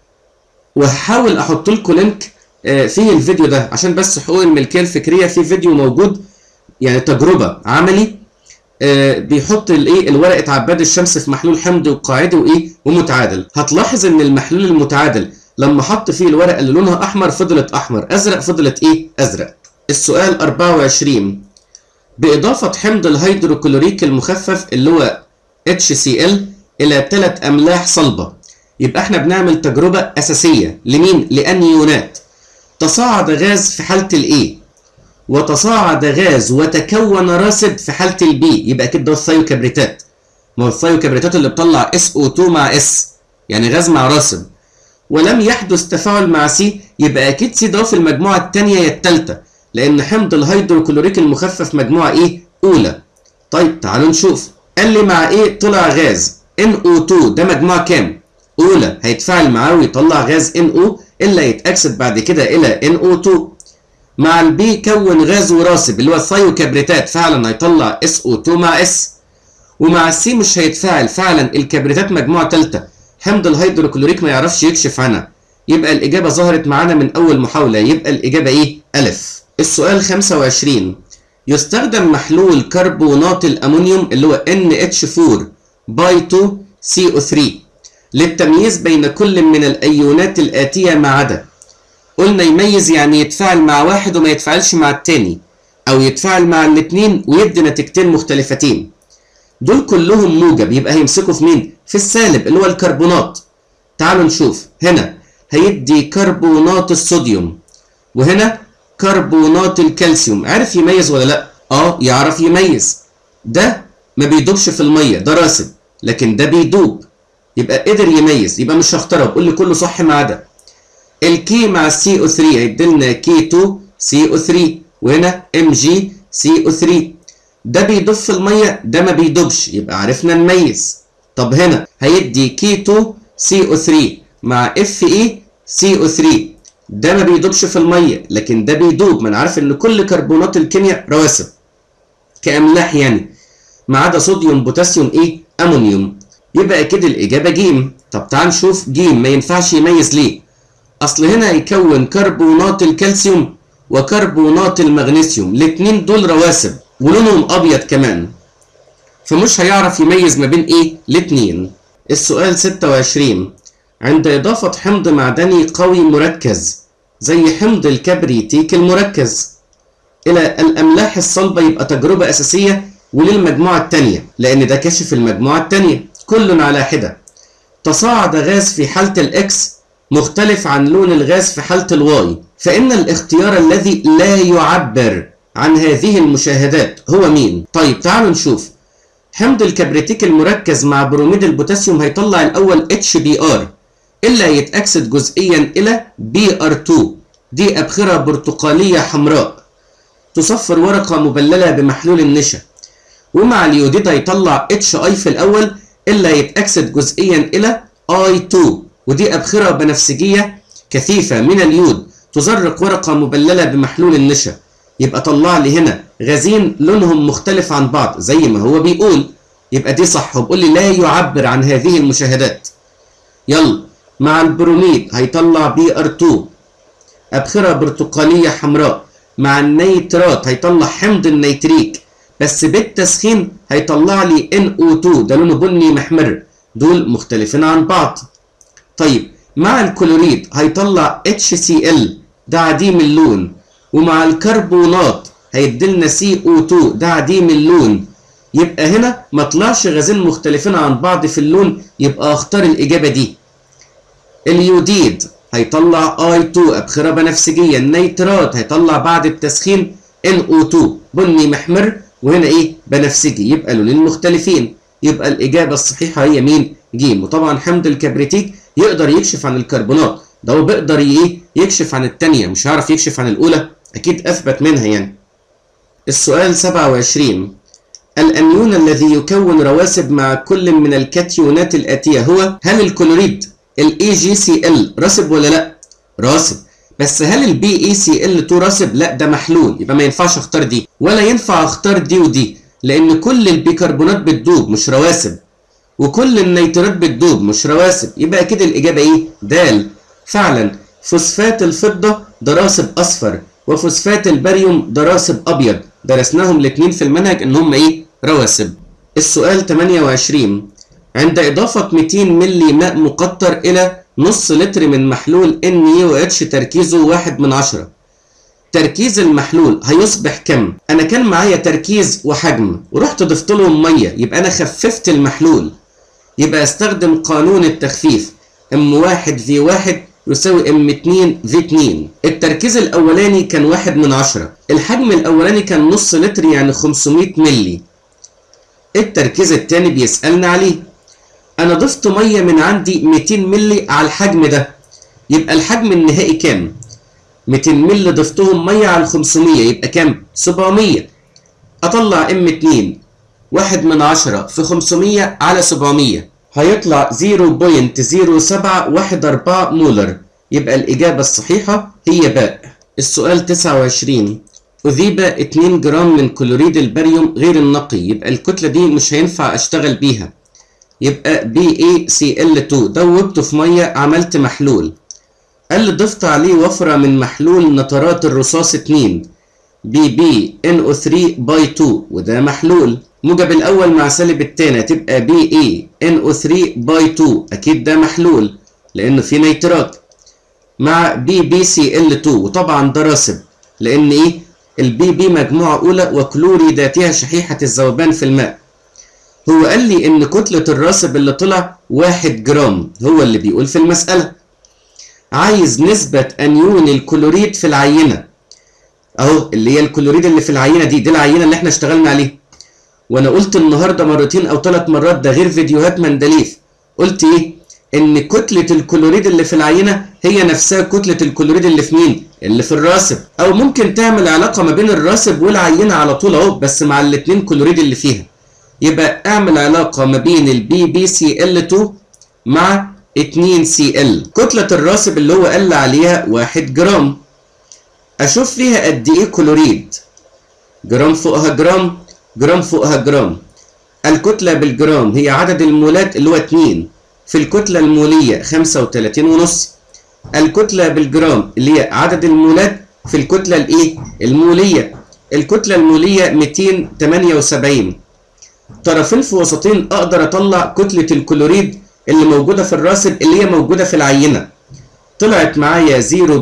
وهحاول احط لكم لينك في الفيديو ده عشان بس حقوق الملكيه الفكريه في فيديو موجود يعني تجربه عملي بيحط الايه الورقه عباد الشمس في محلول حمضي وقاعدي وايه ومتعادل هتلاحظ ان المحلول المتعادل لما حط فيه الورقه اللي لونها احمر فضلت احمر ازرق فضلت ايه ازرق السؤال 24 باضافه حمض الهيدروكلوريك المخفف اللي هو HCl الى ثلاث املاح صلبه يبقى احنا بنعمل تجربه اساسيه لمين لانيونات تصاعد غاز في حالة الاي وتصاعد غاز وتكون راسب في حالة البي يبقى كده ده الثيوكبريتات ما هو الثيوكبريتات اللي بتطلع SO2 مع S يعني غاز مع راسب ولم يحدث تفاعل مع سي يبقى اكيد سي ده في المجموعة الثانية يا الثالثة لأن حمض الهيدروكلوريك المخفف مجموعة ايه؟ أولى طيب تعالوا نشوف قال لي مع ايه طلع غاز NO2 ده مجموعة كام؟ أولى هيتفاعل معاه ويطلع غاز NO الا يتاكسد بعد كده الى NO2 مع البي كون غاز وراسب اللي هو الثيوكبريتات فعلا هيطلع SO2 مع S ومع السي مش هيتفاعل فعلا الكبريتات مجموعه ثالثه حمض الهيدروكلوريك ما يعرفش يكشف عنها يبقى الاجابه ظهرت معانا من اول محاوله يبقى الاجابه ايه الف السؤال 25 يستخدم محلول كربونات الامونيوم اللي هو NH4 باي 2 CO3 للتمييز بين كل من الأيونات الآتية ما عدا قلنا يميز يعني يتفاعل مع واحد وما يتفاعلش مع التاني أو يتفاعل مع الاتنين ويدي نتيجتين مختلفتين دول كلهم موجب يبقى هيمسكوا في مين؟ في السالب اللي هو الكربونات تعالوا نشوف هنا هيدي كربونات الصوديوم وهنا كربونات الكالسيوم عارف يميز ولا لا؟ اه يعرف يميز ده ما بيدوبش في المية ده راسب لكن ده بيدوب يبقى قدر يميز يبقى مش هختاره بقول لي كله صح ما عدا الكي مع السي او 3 هيدي لنا كي 2 سي او 3 وهنا ام جي سي او 3 ده بيدوب في الميه ده ما بيدوبش يبقى عرفنا نميز طب هنا هيدي كي 2 سي او 3 مع اف اي سي او 3 ده ما بيدوبش في الميه لكن ده بيدوب ما انا عارف ان كل كربونات الكيمياء رواسب كاملاح يعني ما عدا صوديوم بوتاسيوم ايه امونيوم يبقى اكيد الاجابه جيم طب تعال نشوف جيم ما ينفعش يميز ليه اصل هنا هيكون كربونات الكالسيوم وكربونات المغنيسيوم الاتنين دول رواسب ولونهم ابيض كمان فمش هيعرف يميز ما بين ايه الاتنين السؤال 26 عند اضافه حمض معدني قوي مركز زي حمض الكبريتيك المركز الى الاملاح الصلبه يبقى تجربه اساسيه وللمجموعه الثانيه لان ده كشف المجموعه الثانيه كل على حدة تصاعد غاز في حالة الإكس مختلف عن لون الغاز في حالة الواي فإن الاختيار الذي لا يعبر عن هذه المشاهدات هو مين؟ طيب تعالوا نشوف حمض الكبريتيك المركز مع بروميد البوتاسيوم هيطلع الأول HBr إلا يتأكسد جزئيا إلى BR2 دي أبخرة برتقالية حمراء تصفر ورقة مبللة بمحلول النشا ومع اليوديد هيطلع HI في الأول إلا يتأكسد جزئيا إلى I2 ودي أبخرة بنفسجية كثيفة من اليود تزرق ورقة مبللة بمحلول النشا يبقى طلع لي هنا غازين لونهم مختلف عن بعض زي ما هو بيقول يبقى دي صح وبقول لي لا يعبر عن هذه المشاهدات يلا مع البروميد هيطلع بي ار 2 أبخرة برتقالية حمراء مع النيترات هيطلع حمض النيتريك بس بالتسخين هيطلع لي NO2 ده لونه بني محمر دول مختلفين عن بعض طيب مع الكلوريد هيطلع HCl ده عديم اللون ومع الكربونات هيديلنا سي او 2 ده عديم اللون يبقى هنا ما طلعش غازين مختلفين عن بعض في اللون يبقى اختار الاجابه دي اليوديد هيطلع اي 2 ابخره بنفسجيه النيترات هيطلع بعد التسخين ان او 2 بني محمر وهنا ايه بنفسجي يبقى لونين مختلفين يبقى الاجابه الصحيحه هي مين ج وطبعا حمض الكبريتيك يقدر يكشف عن الكربونات ده هو بيقدر ايه يكشف عن الثانيه مش هيعرف يكشف عن الاولى اكيد اثبت منها يعني السؤال 27 الأنيون الذي يكون رواسب مع كل من الكاتيونات الآتية هو هل الكلوريد ال AgCl راسب ولا لا؟ راسب بس هل ال BeCl2 راسب؟ لا ده محلول يبقى ما ينفعش اختار دي ولا ينفع اختار دي ودي لأن كل البيكربونات بتدوب مش رواسب وكل النيترات بتدوب مش رواسب يبقى كده الإجابة إيه؟ د فعلا فوسفات الفضة ده راسب أصفر وفوسفات الباريوم ده راسب أبيض درسناهم الاثنين في المنهج ان هم ايه رواسب السؤال 28 عند اضافه 200 ملي ماء مقطر الى نص لتر من محلول NaOH تركيزه 1 من 10 تركيز المحلول هيصبح كم انا كان معايا تركيز وحجم ورحت ضفت لهم ميه يبقى انا خففت المحلول يبقى استخدم قانون التخفيف M1 V1 يساوي ام 2 في 2 التركيز الاولاني كان واحد من عشرة الحجم الاولاني كان نص لتر يعني 500 ملي التركيز الثاني بيسألنا عليه انا ضفت مية من عندي 200 ملي على الحجم ده يبقى الحجم النهائي كام 200 ملي ضفتهم مية على 500 يبقى كام 700 اطلع ام 2 واحد من عشرة في 500 على 700 هيطلع 0.0714 مولر يبقى الإجابة الصحيحة هي باء السؤال 29 أذيب 2 جرام من كلوريد الباريوم غير النقي يبقى الكتلة دي مش هينفع أشتغل بيها يبقى BaCl2 دوبته في مية عملت محلول قال لي ضفت عليه وفرة من محلول نترات الرصاص 2 BbNO3 باي 2 وده محلول موجب الاول مع سالب الثاني هتبقى بي اي ان او 3 باي 2 اكيد ده محلول لانه في نيترات مع بي بي سي ال 2 وطبعا ده راسب لان ايه البي بي مجموعه اولى وكلوريداتها شحيحه الذوبان في الماء هو قال لي ان كتله الراسب اللي طلع 1 جرام هو اللي بيقول في المساله عايز نسبه انيون الكلوريد في العينه اهو اللي هي الكلوريد اللي في العينه دي دي العينه اللي احنا اشتغلنا عليها وانا قلت النهارده مرتين او ثلاث مرات ده غير فيديوهات مندليف قلت ايه ان كتله الكلوريد اللي في العينه هي نفسها كتله الكلوريد اللي في مين اللي في الراسب او ممكن تعمل علاقه ما بين الراسب والعينه على طول اهو بس مع الاثنين كلوريد اللي فيها يبقى اعمل علاقه ما بين البي بي سي ال 2 مع 2 سي ال كتله الراسب اللي هو قال عليها 1 جرام اشوف فيها قد ايه كلوريد جرام فوقها جرام جرام فوقها جرام الكتلة بالجرام هي عدد المولات اللي هو 2 في الكتلة المولية 35 ونص الكتلة بالجرام اللي هي عدد المولات في الكتلة الايه المولية الكتلة المولية 278 طرفين في وسطين اقدر اطلع كتلة الكلوريد اللي موجودة في الراسب اللي هي موجودة في العينة طلعت معايا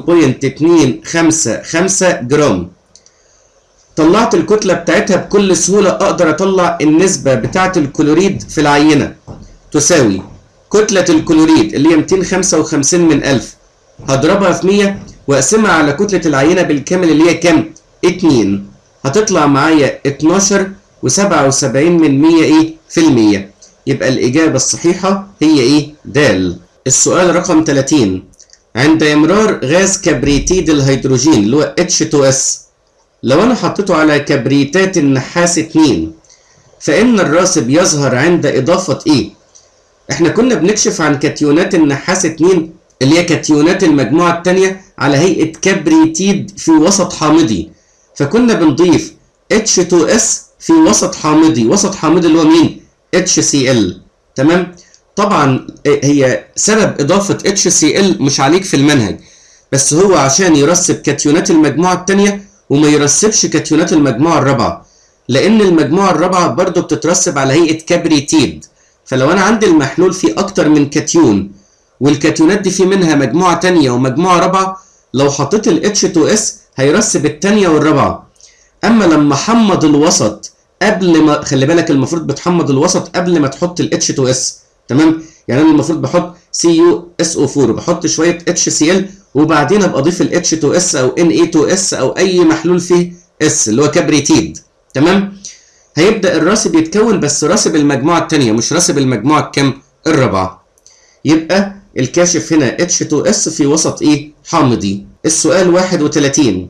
0.255 جرام طلعت الكتلة بتاعتها بكل سهولة أقدر أطلع النسبة بتاعة الكلوريد في العينة تساوي كتلة الكلوريد اللي هي 255 من 1000 هضربها في 100 وأقسمها على كتلة العينة بالكامل اللي هي كام؟ 2 هتطلع معايا 12 و77 من 100 إيه؟ في المية يبقى الإجابة الصحيحة هي إيه؟ د السؤال رقم 30 عند إمرار غاز كبريتيد الهيدروجين اللي هو H2S لو انا حطيته على كبريتات النحاس 2 فان الراسب يظهر عند اضافة ايه احنا كنا بنكشف عن كاتيونات النحاس 2 اللي هي كاتيونات المجموعة الثانية على هيئة كبريتيد في وسط حامضي فكنا بنضيف H2S في وسط حامضي وسط حامضي اللي هو مين HCl تمام طبعا هي سبب إضافة HCl مش عليك في المنهج بس هو عشان يرسب كاتيونات المجموعة الثانية وما يرسبش كاتيونات المجموعة الرابعة لأن المجموعة الرابعة برضو بتترسب على هيئة كبريتيد فلو أنا عندي المحلول فيه أكتر من كاتيون والكاتيونات دي في منها مجموعة تانية ومجموعة رابعة لو حطيت ال H2S هيرسب الثانيه والرابعه اما لما حمض الوسط قبل ما خلي بالك المفروض بتحمض الوسط قبل ما تحط ال H2S تمام يعني انا المفروض بحط CuSO4 بحط شويه HCl وبعدين ابقى اضيف ال H2S او Na2S او اي محلول فيه S اللي هو كبريتيد تمام هيبدا الراسب يتكون بس راسب المجموعه الثانيه مش راسب المجموعه الكام الرابعه يبقى الكاشف هنا H2S في وسط ايه حامضي السؤال 31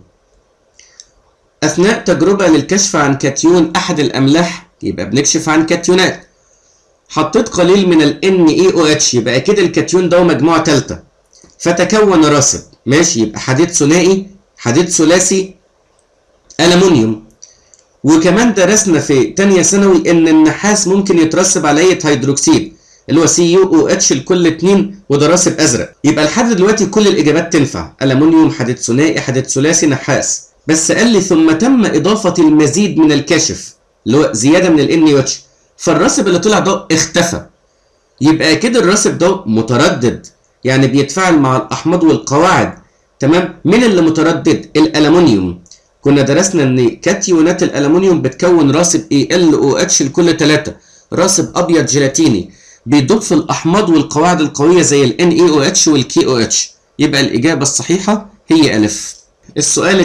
اثناء تجربه للكشف عن كاتيون احد الاملاح يبقى بنكشف عن كاتيونات حطيت قليل من ال NaOH يبقى اكيد الكاتيون ده مجموعه ثالثه فتكون راسب ماشي يبقى حديد ثنائي حديد ثلاثي ألمونيوم وكمان درسنا في تانية ثانوي ان النحاس ممكن يترسب على اي هيدروكسيد اللي هو سي يو او اتش لكل اتنين وده راسب ازرق يبقى لحد دلوقتي كل الاجابات تنفع ألمونيوم حديد ثنائي حديد ثلاثي نحاس بس قال لي ثم تم اضافة المزيد من الكاشف اللي هو زيادة من ال اتش فالراسب اللي طلع ده اختفى يبقى اكيد الراسب ده متردد يعني بيتفاعل مع الاحماض والقواعد تمام مين اللي متردد الالومنيوم كنا درسنا ان كاتيونات الالومنيوم بتكون راسب اي ال او اتش لكل 3 راسب ابيض جيلاتيني بيدوب في الاحماض والقواعد القويه زي ال ان اي او اتش والكي او اتش يبقى الاجابه الصحيحه هي الف السؤال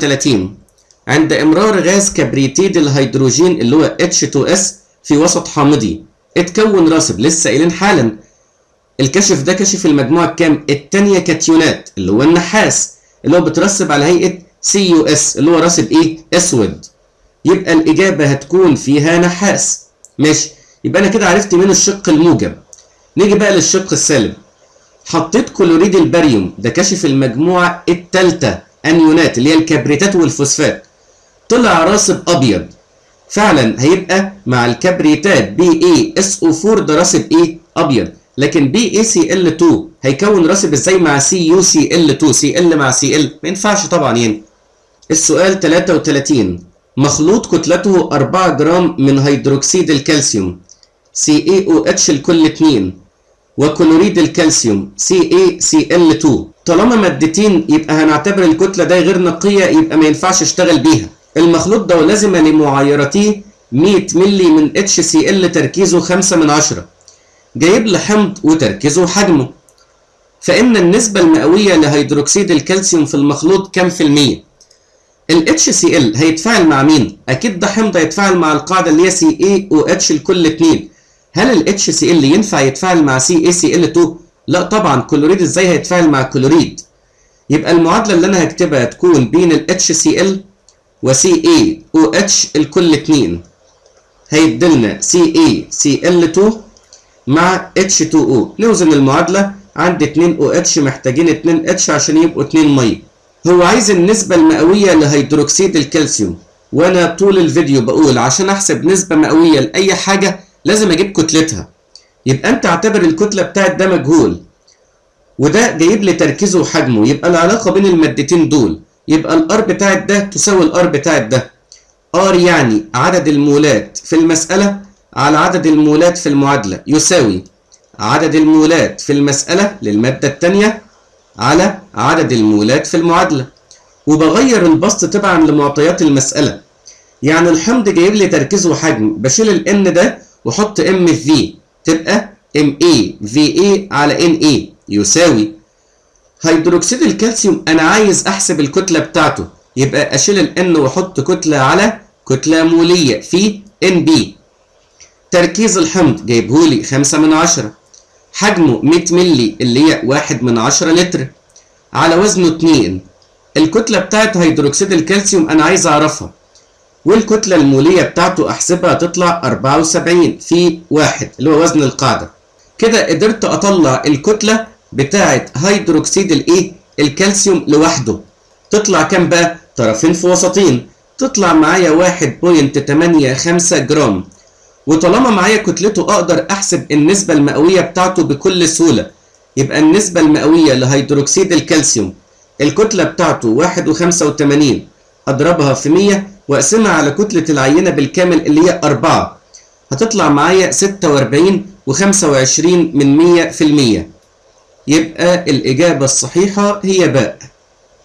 32 عند امرار غاز كبريتيد الهيدروجين اللي هو H2S في وسط حامضي اتكون راسب لسه قايلين حالا الكشف ده كشف المجموعه الكام الثانيه كاتيونات اللي هو النحاس اللي هو بترسب على هيئه سي يو اس اللي هو راسب ايه اسود يبقى الاجابه هتكون فيها نحاس ماشي يبقى انا كده عرفت مين الشق الموجب نيجي بقى للشق السالب حطيت كلوريد الباريوم ده كشف المجموعه الثالثه انيونات اللي هي الكبريتات والفوسفات طلع راسب ابيض فعلا هيبقى مع الكبريتات بي اي اس او 4 ده راسب ايه ابيض لكن بي اي سي ال 2 هيكون راسب ازاي مع سي يو سي ال 2 سي ال مع سي ال ما ينفعش طبعا يعني السؤال 33 مخلوط كتلته 4 جرام من هيدروكسيد الكالسيوم سي اي او اتش لكل 2 وكلوريد الكالسيوم سي اي سي ال 2 طالما مادتين يبقى هنعتبر الكتله دي غير نقيه يبقى ما ينفعش اشتغل بيها المخلوط ده لازم لمعايرته 100 ملي من اتش سي ال تركيزه 5 من 10 جايب لي حمض وتركيزه وحجمه فإن النسبة المئوية لهيدروكسيد الكالسيوم في المخلوط كام في المية؟ ال HCl هيتفاعل مع مين؟ أكيد ده حمض هيتفاعل مع القاعدة اللي هي CaOH لكل اتنين هل ال HCl ينفع يتفاعل مع CaCl2؟ لا طبعا كلوريد ازاي هيتفاعل مع كلوريد؟ يبقى المعادلة اللي أنا هكتبها تكون بين ال HCl و CaOH لكل اتنين هيديلنا CaCl2 مع H2O نوزن المعادلة عندي 2 OH محتاجين 2 H عشان يبقوا 2 مية هو عايز النسبة المئوية لهيدروكسيد الكالسيوم وانا طول الفيديو بقول عشان احسب نسبة مئوية لأي حاجة لازم اجيب كتلتها يبقى انت اعتبر الكتلة بتاعت ده مجهول وده جايب لي تركيزه وحجمه يبقى العلاقة بين المادتين دول يبقى الار بتاعت ده تساوي الار بتاعت ده ار يعني عدد المولات في المسألة على عدد المولات في المعادلة يساوي عدد المولات في المسألة للمادة الثانية على عدد المولات في المعادلة وبغير البسط تبعا لمعطيات المسألة يعني الحمض جايب لي تركيز وحجم بشيل ال N ده واحط M في V تبقى MA VA على NA يساوي هيدروكسيد الكالسيوم انا عايز احسب الكتلة بتاعته يبقى اشيل ال N واحط كتلة على كتلة مولية في NB تركيز الحمض جايبهولي 5 من 10 حجمه 100 ملي اللي هي 1 من 10 لتر على وزنه 2 الكتلة بتاعت هيدروكسيد الكالسيوم أنا عايز أعرفها والكتلة المولية بتاعته أحسبها تطلع 74 في 1 اللي هو وزن القاعدة كده قدرت أطلع الكتلة بتاعت هيدروكسيد الإيه الكالسيوم لوحده تطلع كام بقى طرفين في وسطين تطلع معايا 1.85 جرام وطالما معايا كتلته اقدر احسب النسبة المئوية بتاعته بكل سهولة يبقى النسبة المئوية لهيدروكسيد الكالسيوم الكتلة بتاعته واحد وخمسة وتمانين اضربها في مية واقسمها على كتلة العينة بالكامل اللي هي أربعة هتطلع معايا ستة وأربعين وخمسة وعشرين من مية في المية يبقى الإجابة الصحيحة هي باء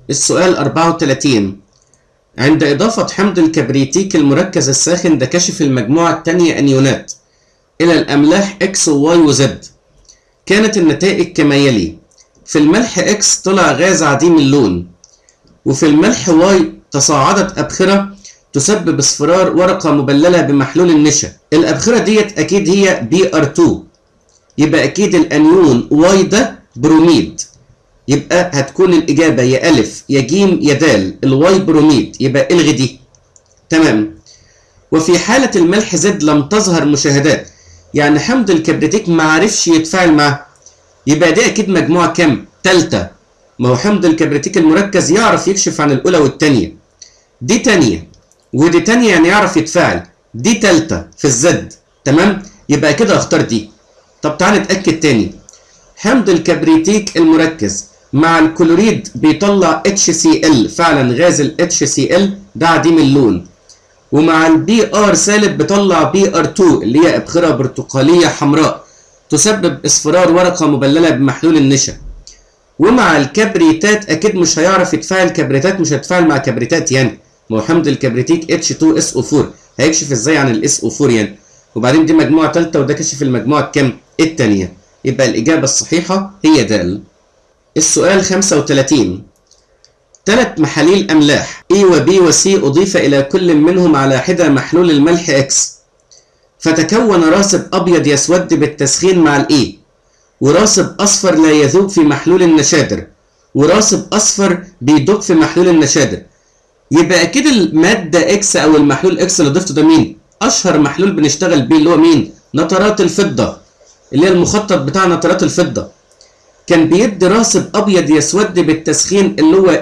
السؤال 34 عند إضافة حمض الكبريتيك المركز الساخن ده كشف المجموعة الثانية أنيونات إلى الأملاح X و Y و Z كانت النتائج كما يلي في الملح X طلع غاز عديم اللون وفي الملح Y تصاعدت أبخرة تسبب اصفرار ورقة مبللة بمحلول النشا الأبخرة ديت أكيد هي BR2 يبقى أكيد الأنيون Y ده بروميد يبقى هتكون الإجابة يا ألف يا جيم يا دال الواي بروميد يبقى الغي دي تمام وفي حالة الملح زد لم تظهر مشاهدات يعني حمض الكبريتيك ما عرفش يتفاعل معاه يبقى دي أكيد مجموعة كام؟ تالتة ما هو حمض الكبريتيك المركز يعرف يكشف عن الأولى والتانية دي تانية ودي تانية يعني يعرف يتفاعل دي تالتة في الزد تمام؟ يبقى كده اختار دي طب تعال نتأكد تاني حمض الكبريتيك المركز مع الكلوريد بيطلع HCl فعلا غاز ال HCl ده عديم اللون ومع البي ار سالب بيطلع بي ار 2 اللي هي ابخره برتقاليه حمراء تسبب اصفرار ورقه مبلله بمحلول النشا ومع الكبريتات اكيد مش هيعرف يتفاعل كبريتات مش هيتفاعل مع كبريتات يعني ما هو حمض الكبريتيك H2SO4 هيكشف ازاي عن الاس او 4 يعني وبعدين دي مجموعه ثالثه وده كشف المجموعه الكام الثانيه يبقى الاجابه الصحيحه هي د السؤال 35 ثلاث محاليل أملاح A و B و C أضيف إلى كل منهم على حدة محلول الملح X فتكون راسب أبيض يسود بالتسخين مع ال A وراسب أصفر لا يذوب في محلول النشادر وراسب أصفر بيدوب في محلول النشادر يبقى أكيد المادة X أو المحلول X اللي ضفته ده مين؟ أشهر محلول بنشتغل بيه اللي هو مين؟ نترات الفضة اللي هي المخطط بتاع نترات الفضة كان بيدي راسب ابيض يسود بالتسخين اللي هو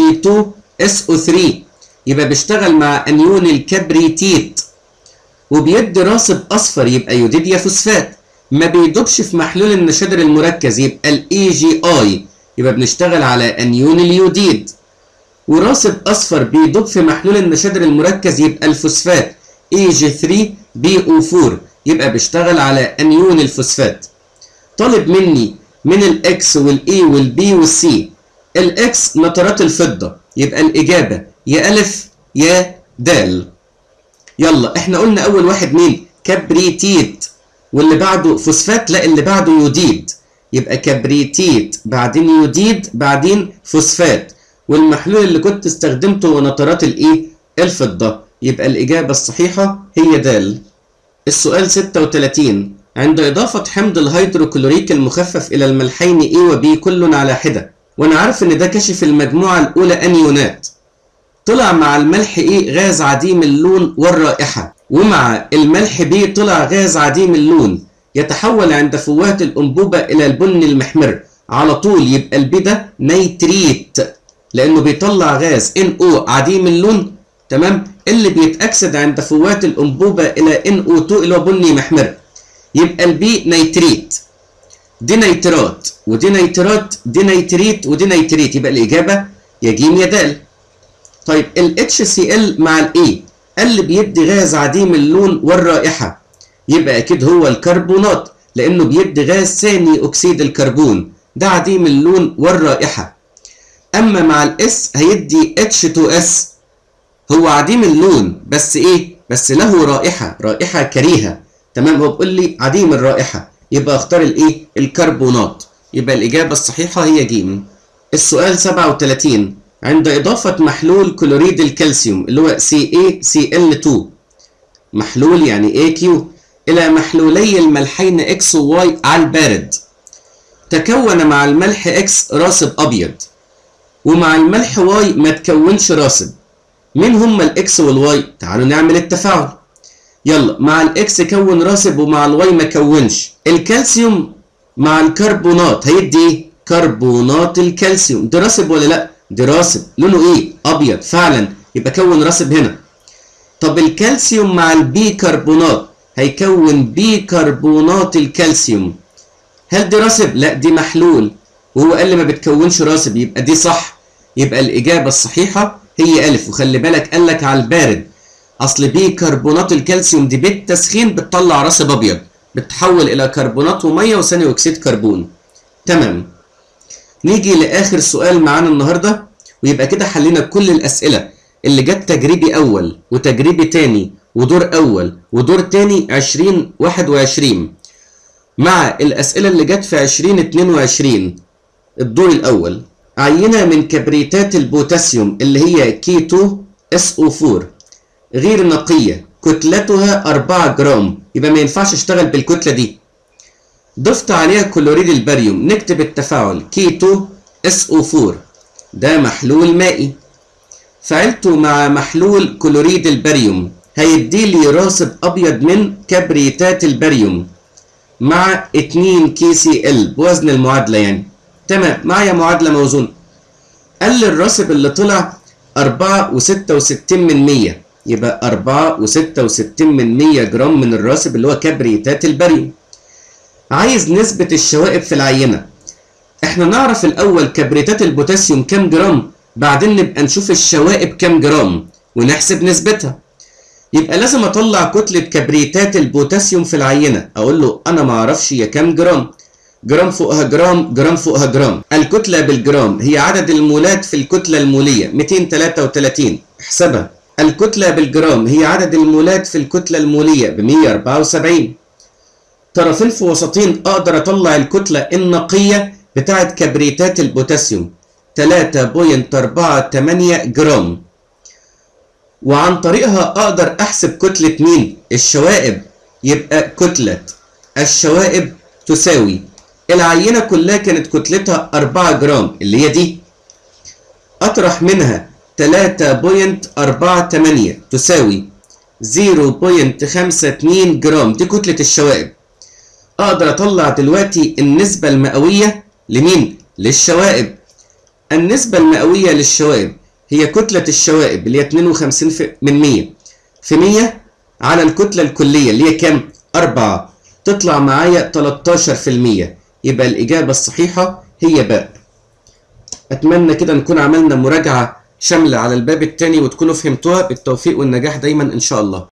Ag2SO3 يبقى بيشتغل مع انيون الكبريتيت وبيدي راسب اصفر يبقى يوديديا فوسفات ما بيدوبش في محلول النشادر المركز يبقى الاي جي اي يبقى بنشتغل على انيون اليوديد وراسب اصفر بيدوب في محلول النشادر المركز يبقى الفوسفات Ag3BO4 يبقى بيشتغل على انيون الفوسفات طالب مني من الاكس والاي والبي والسي الاكس نترات الفضه يبقى الاجابه يا الف يا دال يلا احنا قلنا اول واحد مين كبريتيت واللي بعده فوسفات لا اللي بعده يوديد يبقى كبريتيت بعدين يوديد بعدين فوسفات والمحلول اللي كنت استخدمته هو نترات الايه الفضه يبقى الاجابه الصحيحه هي دال السؤال 36 عند إضافة حمض الهيدروكلوريك المخفف إلى الملحين A و B كل على حدة وأنا عارف إن ده كشف المجموعة الأولى أنيونات طلع مع الملح A غاز عديم اللون والرائحة ومع الملح B طلع غاز عديم اللون يتحول عند فوهة الأنبوبة إلى البن المحمر على طول يبقى البي ده نيتريت لأنه بيطلع غاز NO عديم اللون تمام اللي بيتأكسد عند فوهة الأنبوبة إلى NO2 اللي هو بني محمر يبقى البي نيتريت دي نيترات ودي نيترات دي نيتريت ودي نيتريت يبقى الإجابة يا جيم يا دال طيب ال HCl مع ال A اللي بيدي غاز عديم اللون والرائحة يبقى أكيد هو الكربونات لأنه بيدي غاز ثاني أكسيد الكربون ده عديم اللون والرائحة أما مع الاس هيدي H2S هو عديم اللون بس إيه؟ بس له رائحة رائحة كريهة تمام هو بيقول لي عديم الرائحة يبقى اختار الايه الكربونات يبقى الإجابة الصحيحة هي ج السؤال 37 عند إضافة محلول كلوريد الكالسيوم اللي هو CaCl2 محلول يعني AQ إلى محلولي الملحين X و Y على البارد تكون مع الملح X راسب أبيض ومع الملح Y ما تكونش راسب مين هما الإكس والواي؟ تعالوا نعمل التفاعل يلا مع الاكس كون راسب ومع الواي ما كونش الكالسيوم مع الكربونات هيدي ايه كربونات الكالسيوم ده راسب ولا لا ده راسب لونه ايه ابيض فعلا يبقى كون راسب هنا طب الكالسيوم مع البيكربونات هيكون بيكربونات الكالسيوم هل دي راسب لا دي محلول وهو قال لي ما بتكونش راسب يبقى دي صح يبقى الاجابه الصحيحه هي الف وخلي بالك قال لك على البارد اصل بيكربونات الكالسيوم دي بالتسخين بتطلع راسب ابيض بتتحول الى كربونات وميه وثاني اكسيد كربون تمام نيجي لاخر سؤال معانا النهارده ويبقى كده حلينا كل الأسئلة اللي جت تجريبي أول وتجريبي تاني ودور أول ودور تاني 2021 مع الأسئلة اللي جت في 2022 الدور الأول عينة من كبريتات البوتاسيوم اللي هي كيتو SO4 غير نقية كتلتها 4 جرام يبقى ما ينفعش اشتغل بالكتلة دي ضفت عليها كلوريد الباريوم نكتب التفاعل كيتو SO4 ده محلول مائي فعلته مع محلول كلوريد الباريوم هيدي لي راسب ابيض من كبريتات الباريوم مع 2 كي سي ال بوزن المعادله يعني تمام معايا معادله موزونه قال لي الراسب اللي طلع 4 و66 من 100 يبقى 4 و66 من 100 جرام من الراسب اللي هو كبريتات الباريوم عايز نسبة الشوائب في العينة احنا نعرف الاول كبريتات البوتاسيوم كام جرام بعدين نبقى نشوف الشوائب كام جرام ونحسب نسبتها يبقى لازم اطلع كتلة كبريتات البوتاسيوم في العينة اقول له انا ما اعرفش هي كام جرام جرام فوقها جرام جرام فوقها جرام الكتلة بالجرام هي عدد المولات في الكتلة المولية 233 احسبها الكتلة بالجرام هي عدد المولات في الكتلة المولية ب 174 طرفين في وسطين اقدر اطلع الكتلة النقية بتاعت كبريتات البوتاسيوم 3.48 جرام وعن طريقها اقدر احسب كتلة مين الشوائب يبقى كتلة الشوائب تساوي العينة كلها كانت كتلتها 4 جرام اللي هي دي اطرح منها 3.48 تساوي 0.52 جرام دي كتلة الشوائب اقدر اطلع دلوقتي النسبة المئوية لمين للشوائب النسبة المئوية للشوائب هي كتلة الشوائب اللي هي 52 في من 100 في 100 على الكتلة الكلية اللي هي كام 4 تطلع معايا 13% يبقى الإجابة الصحيحة هي باء أتمنى كده نكون عملنا مراجعة شاملة على الباب التاني وتكونوا فهمتوها بالتوفيق والنجاح دايما إن شاء الله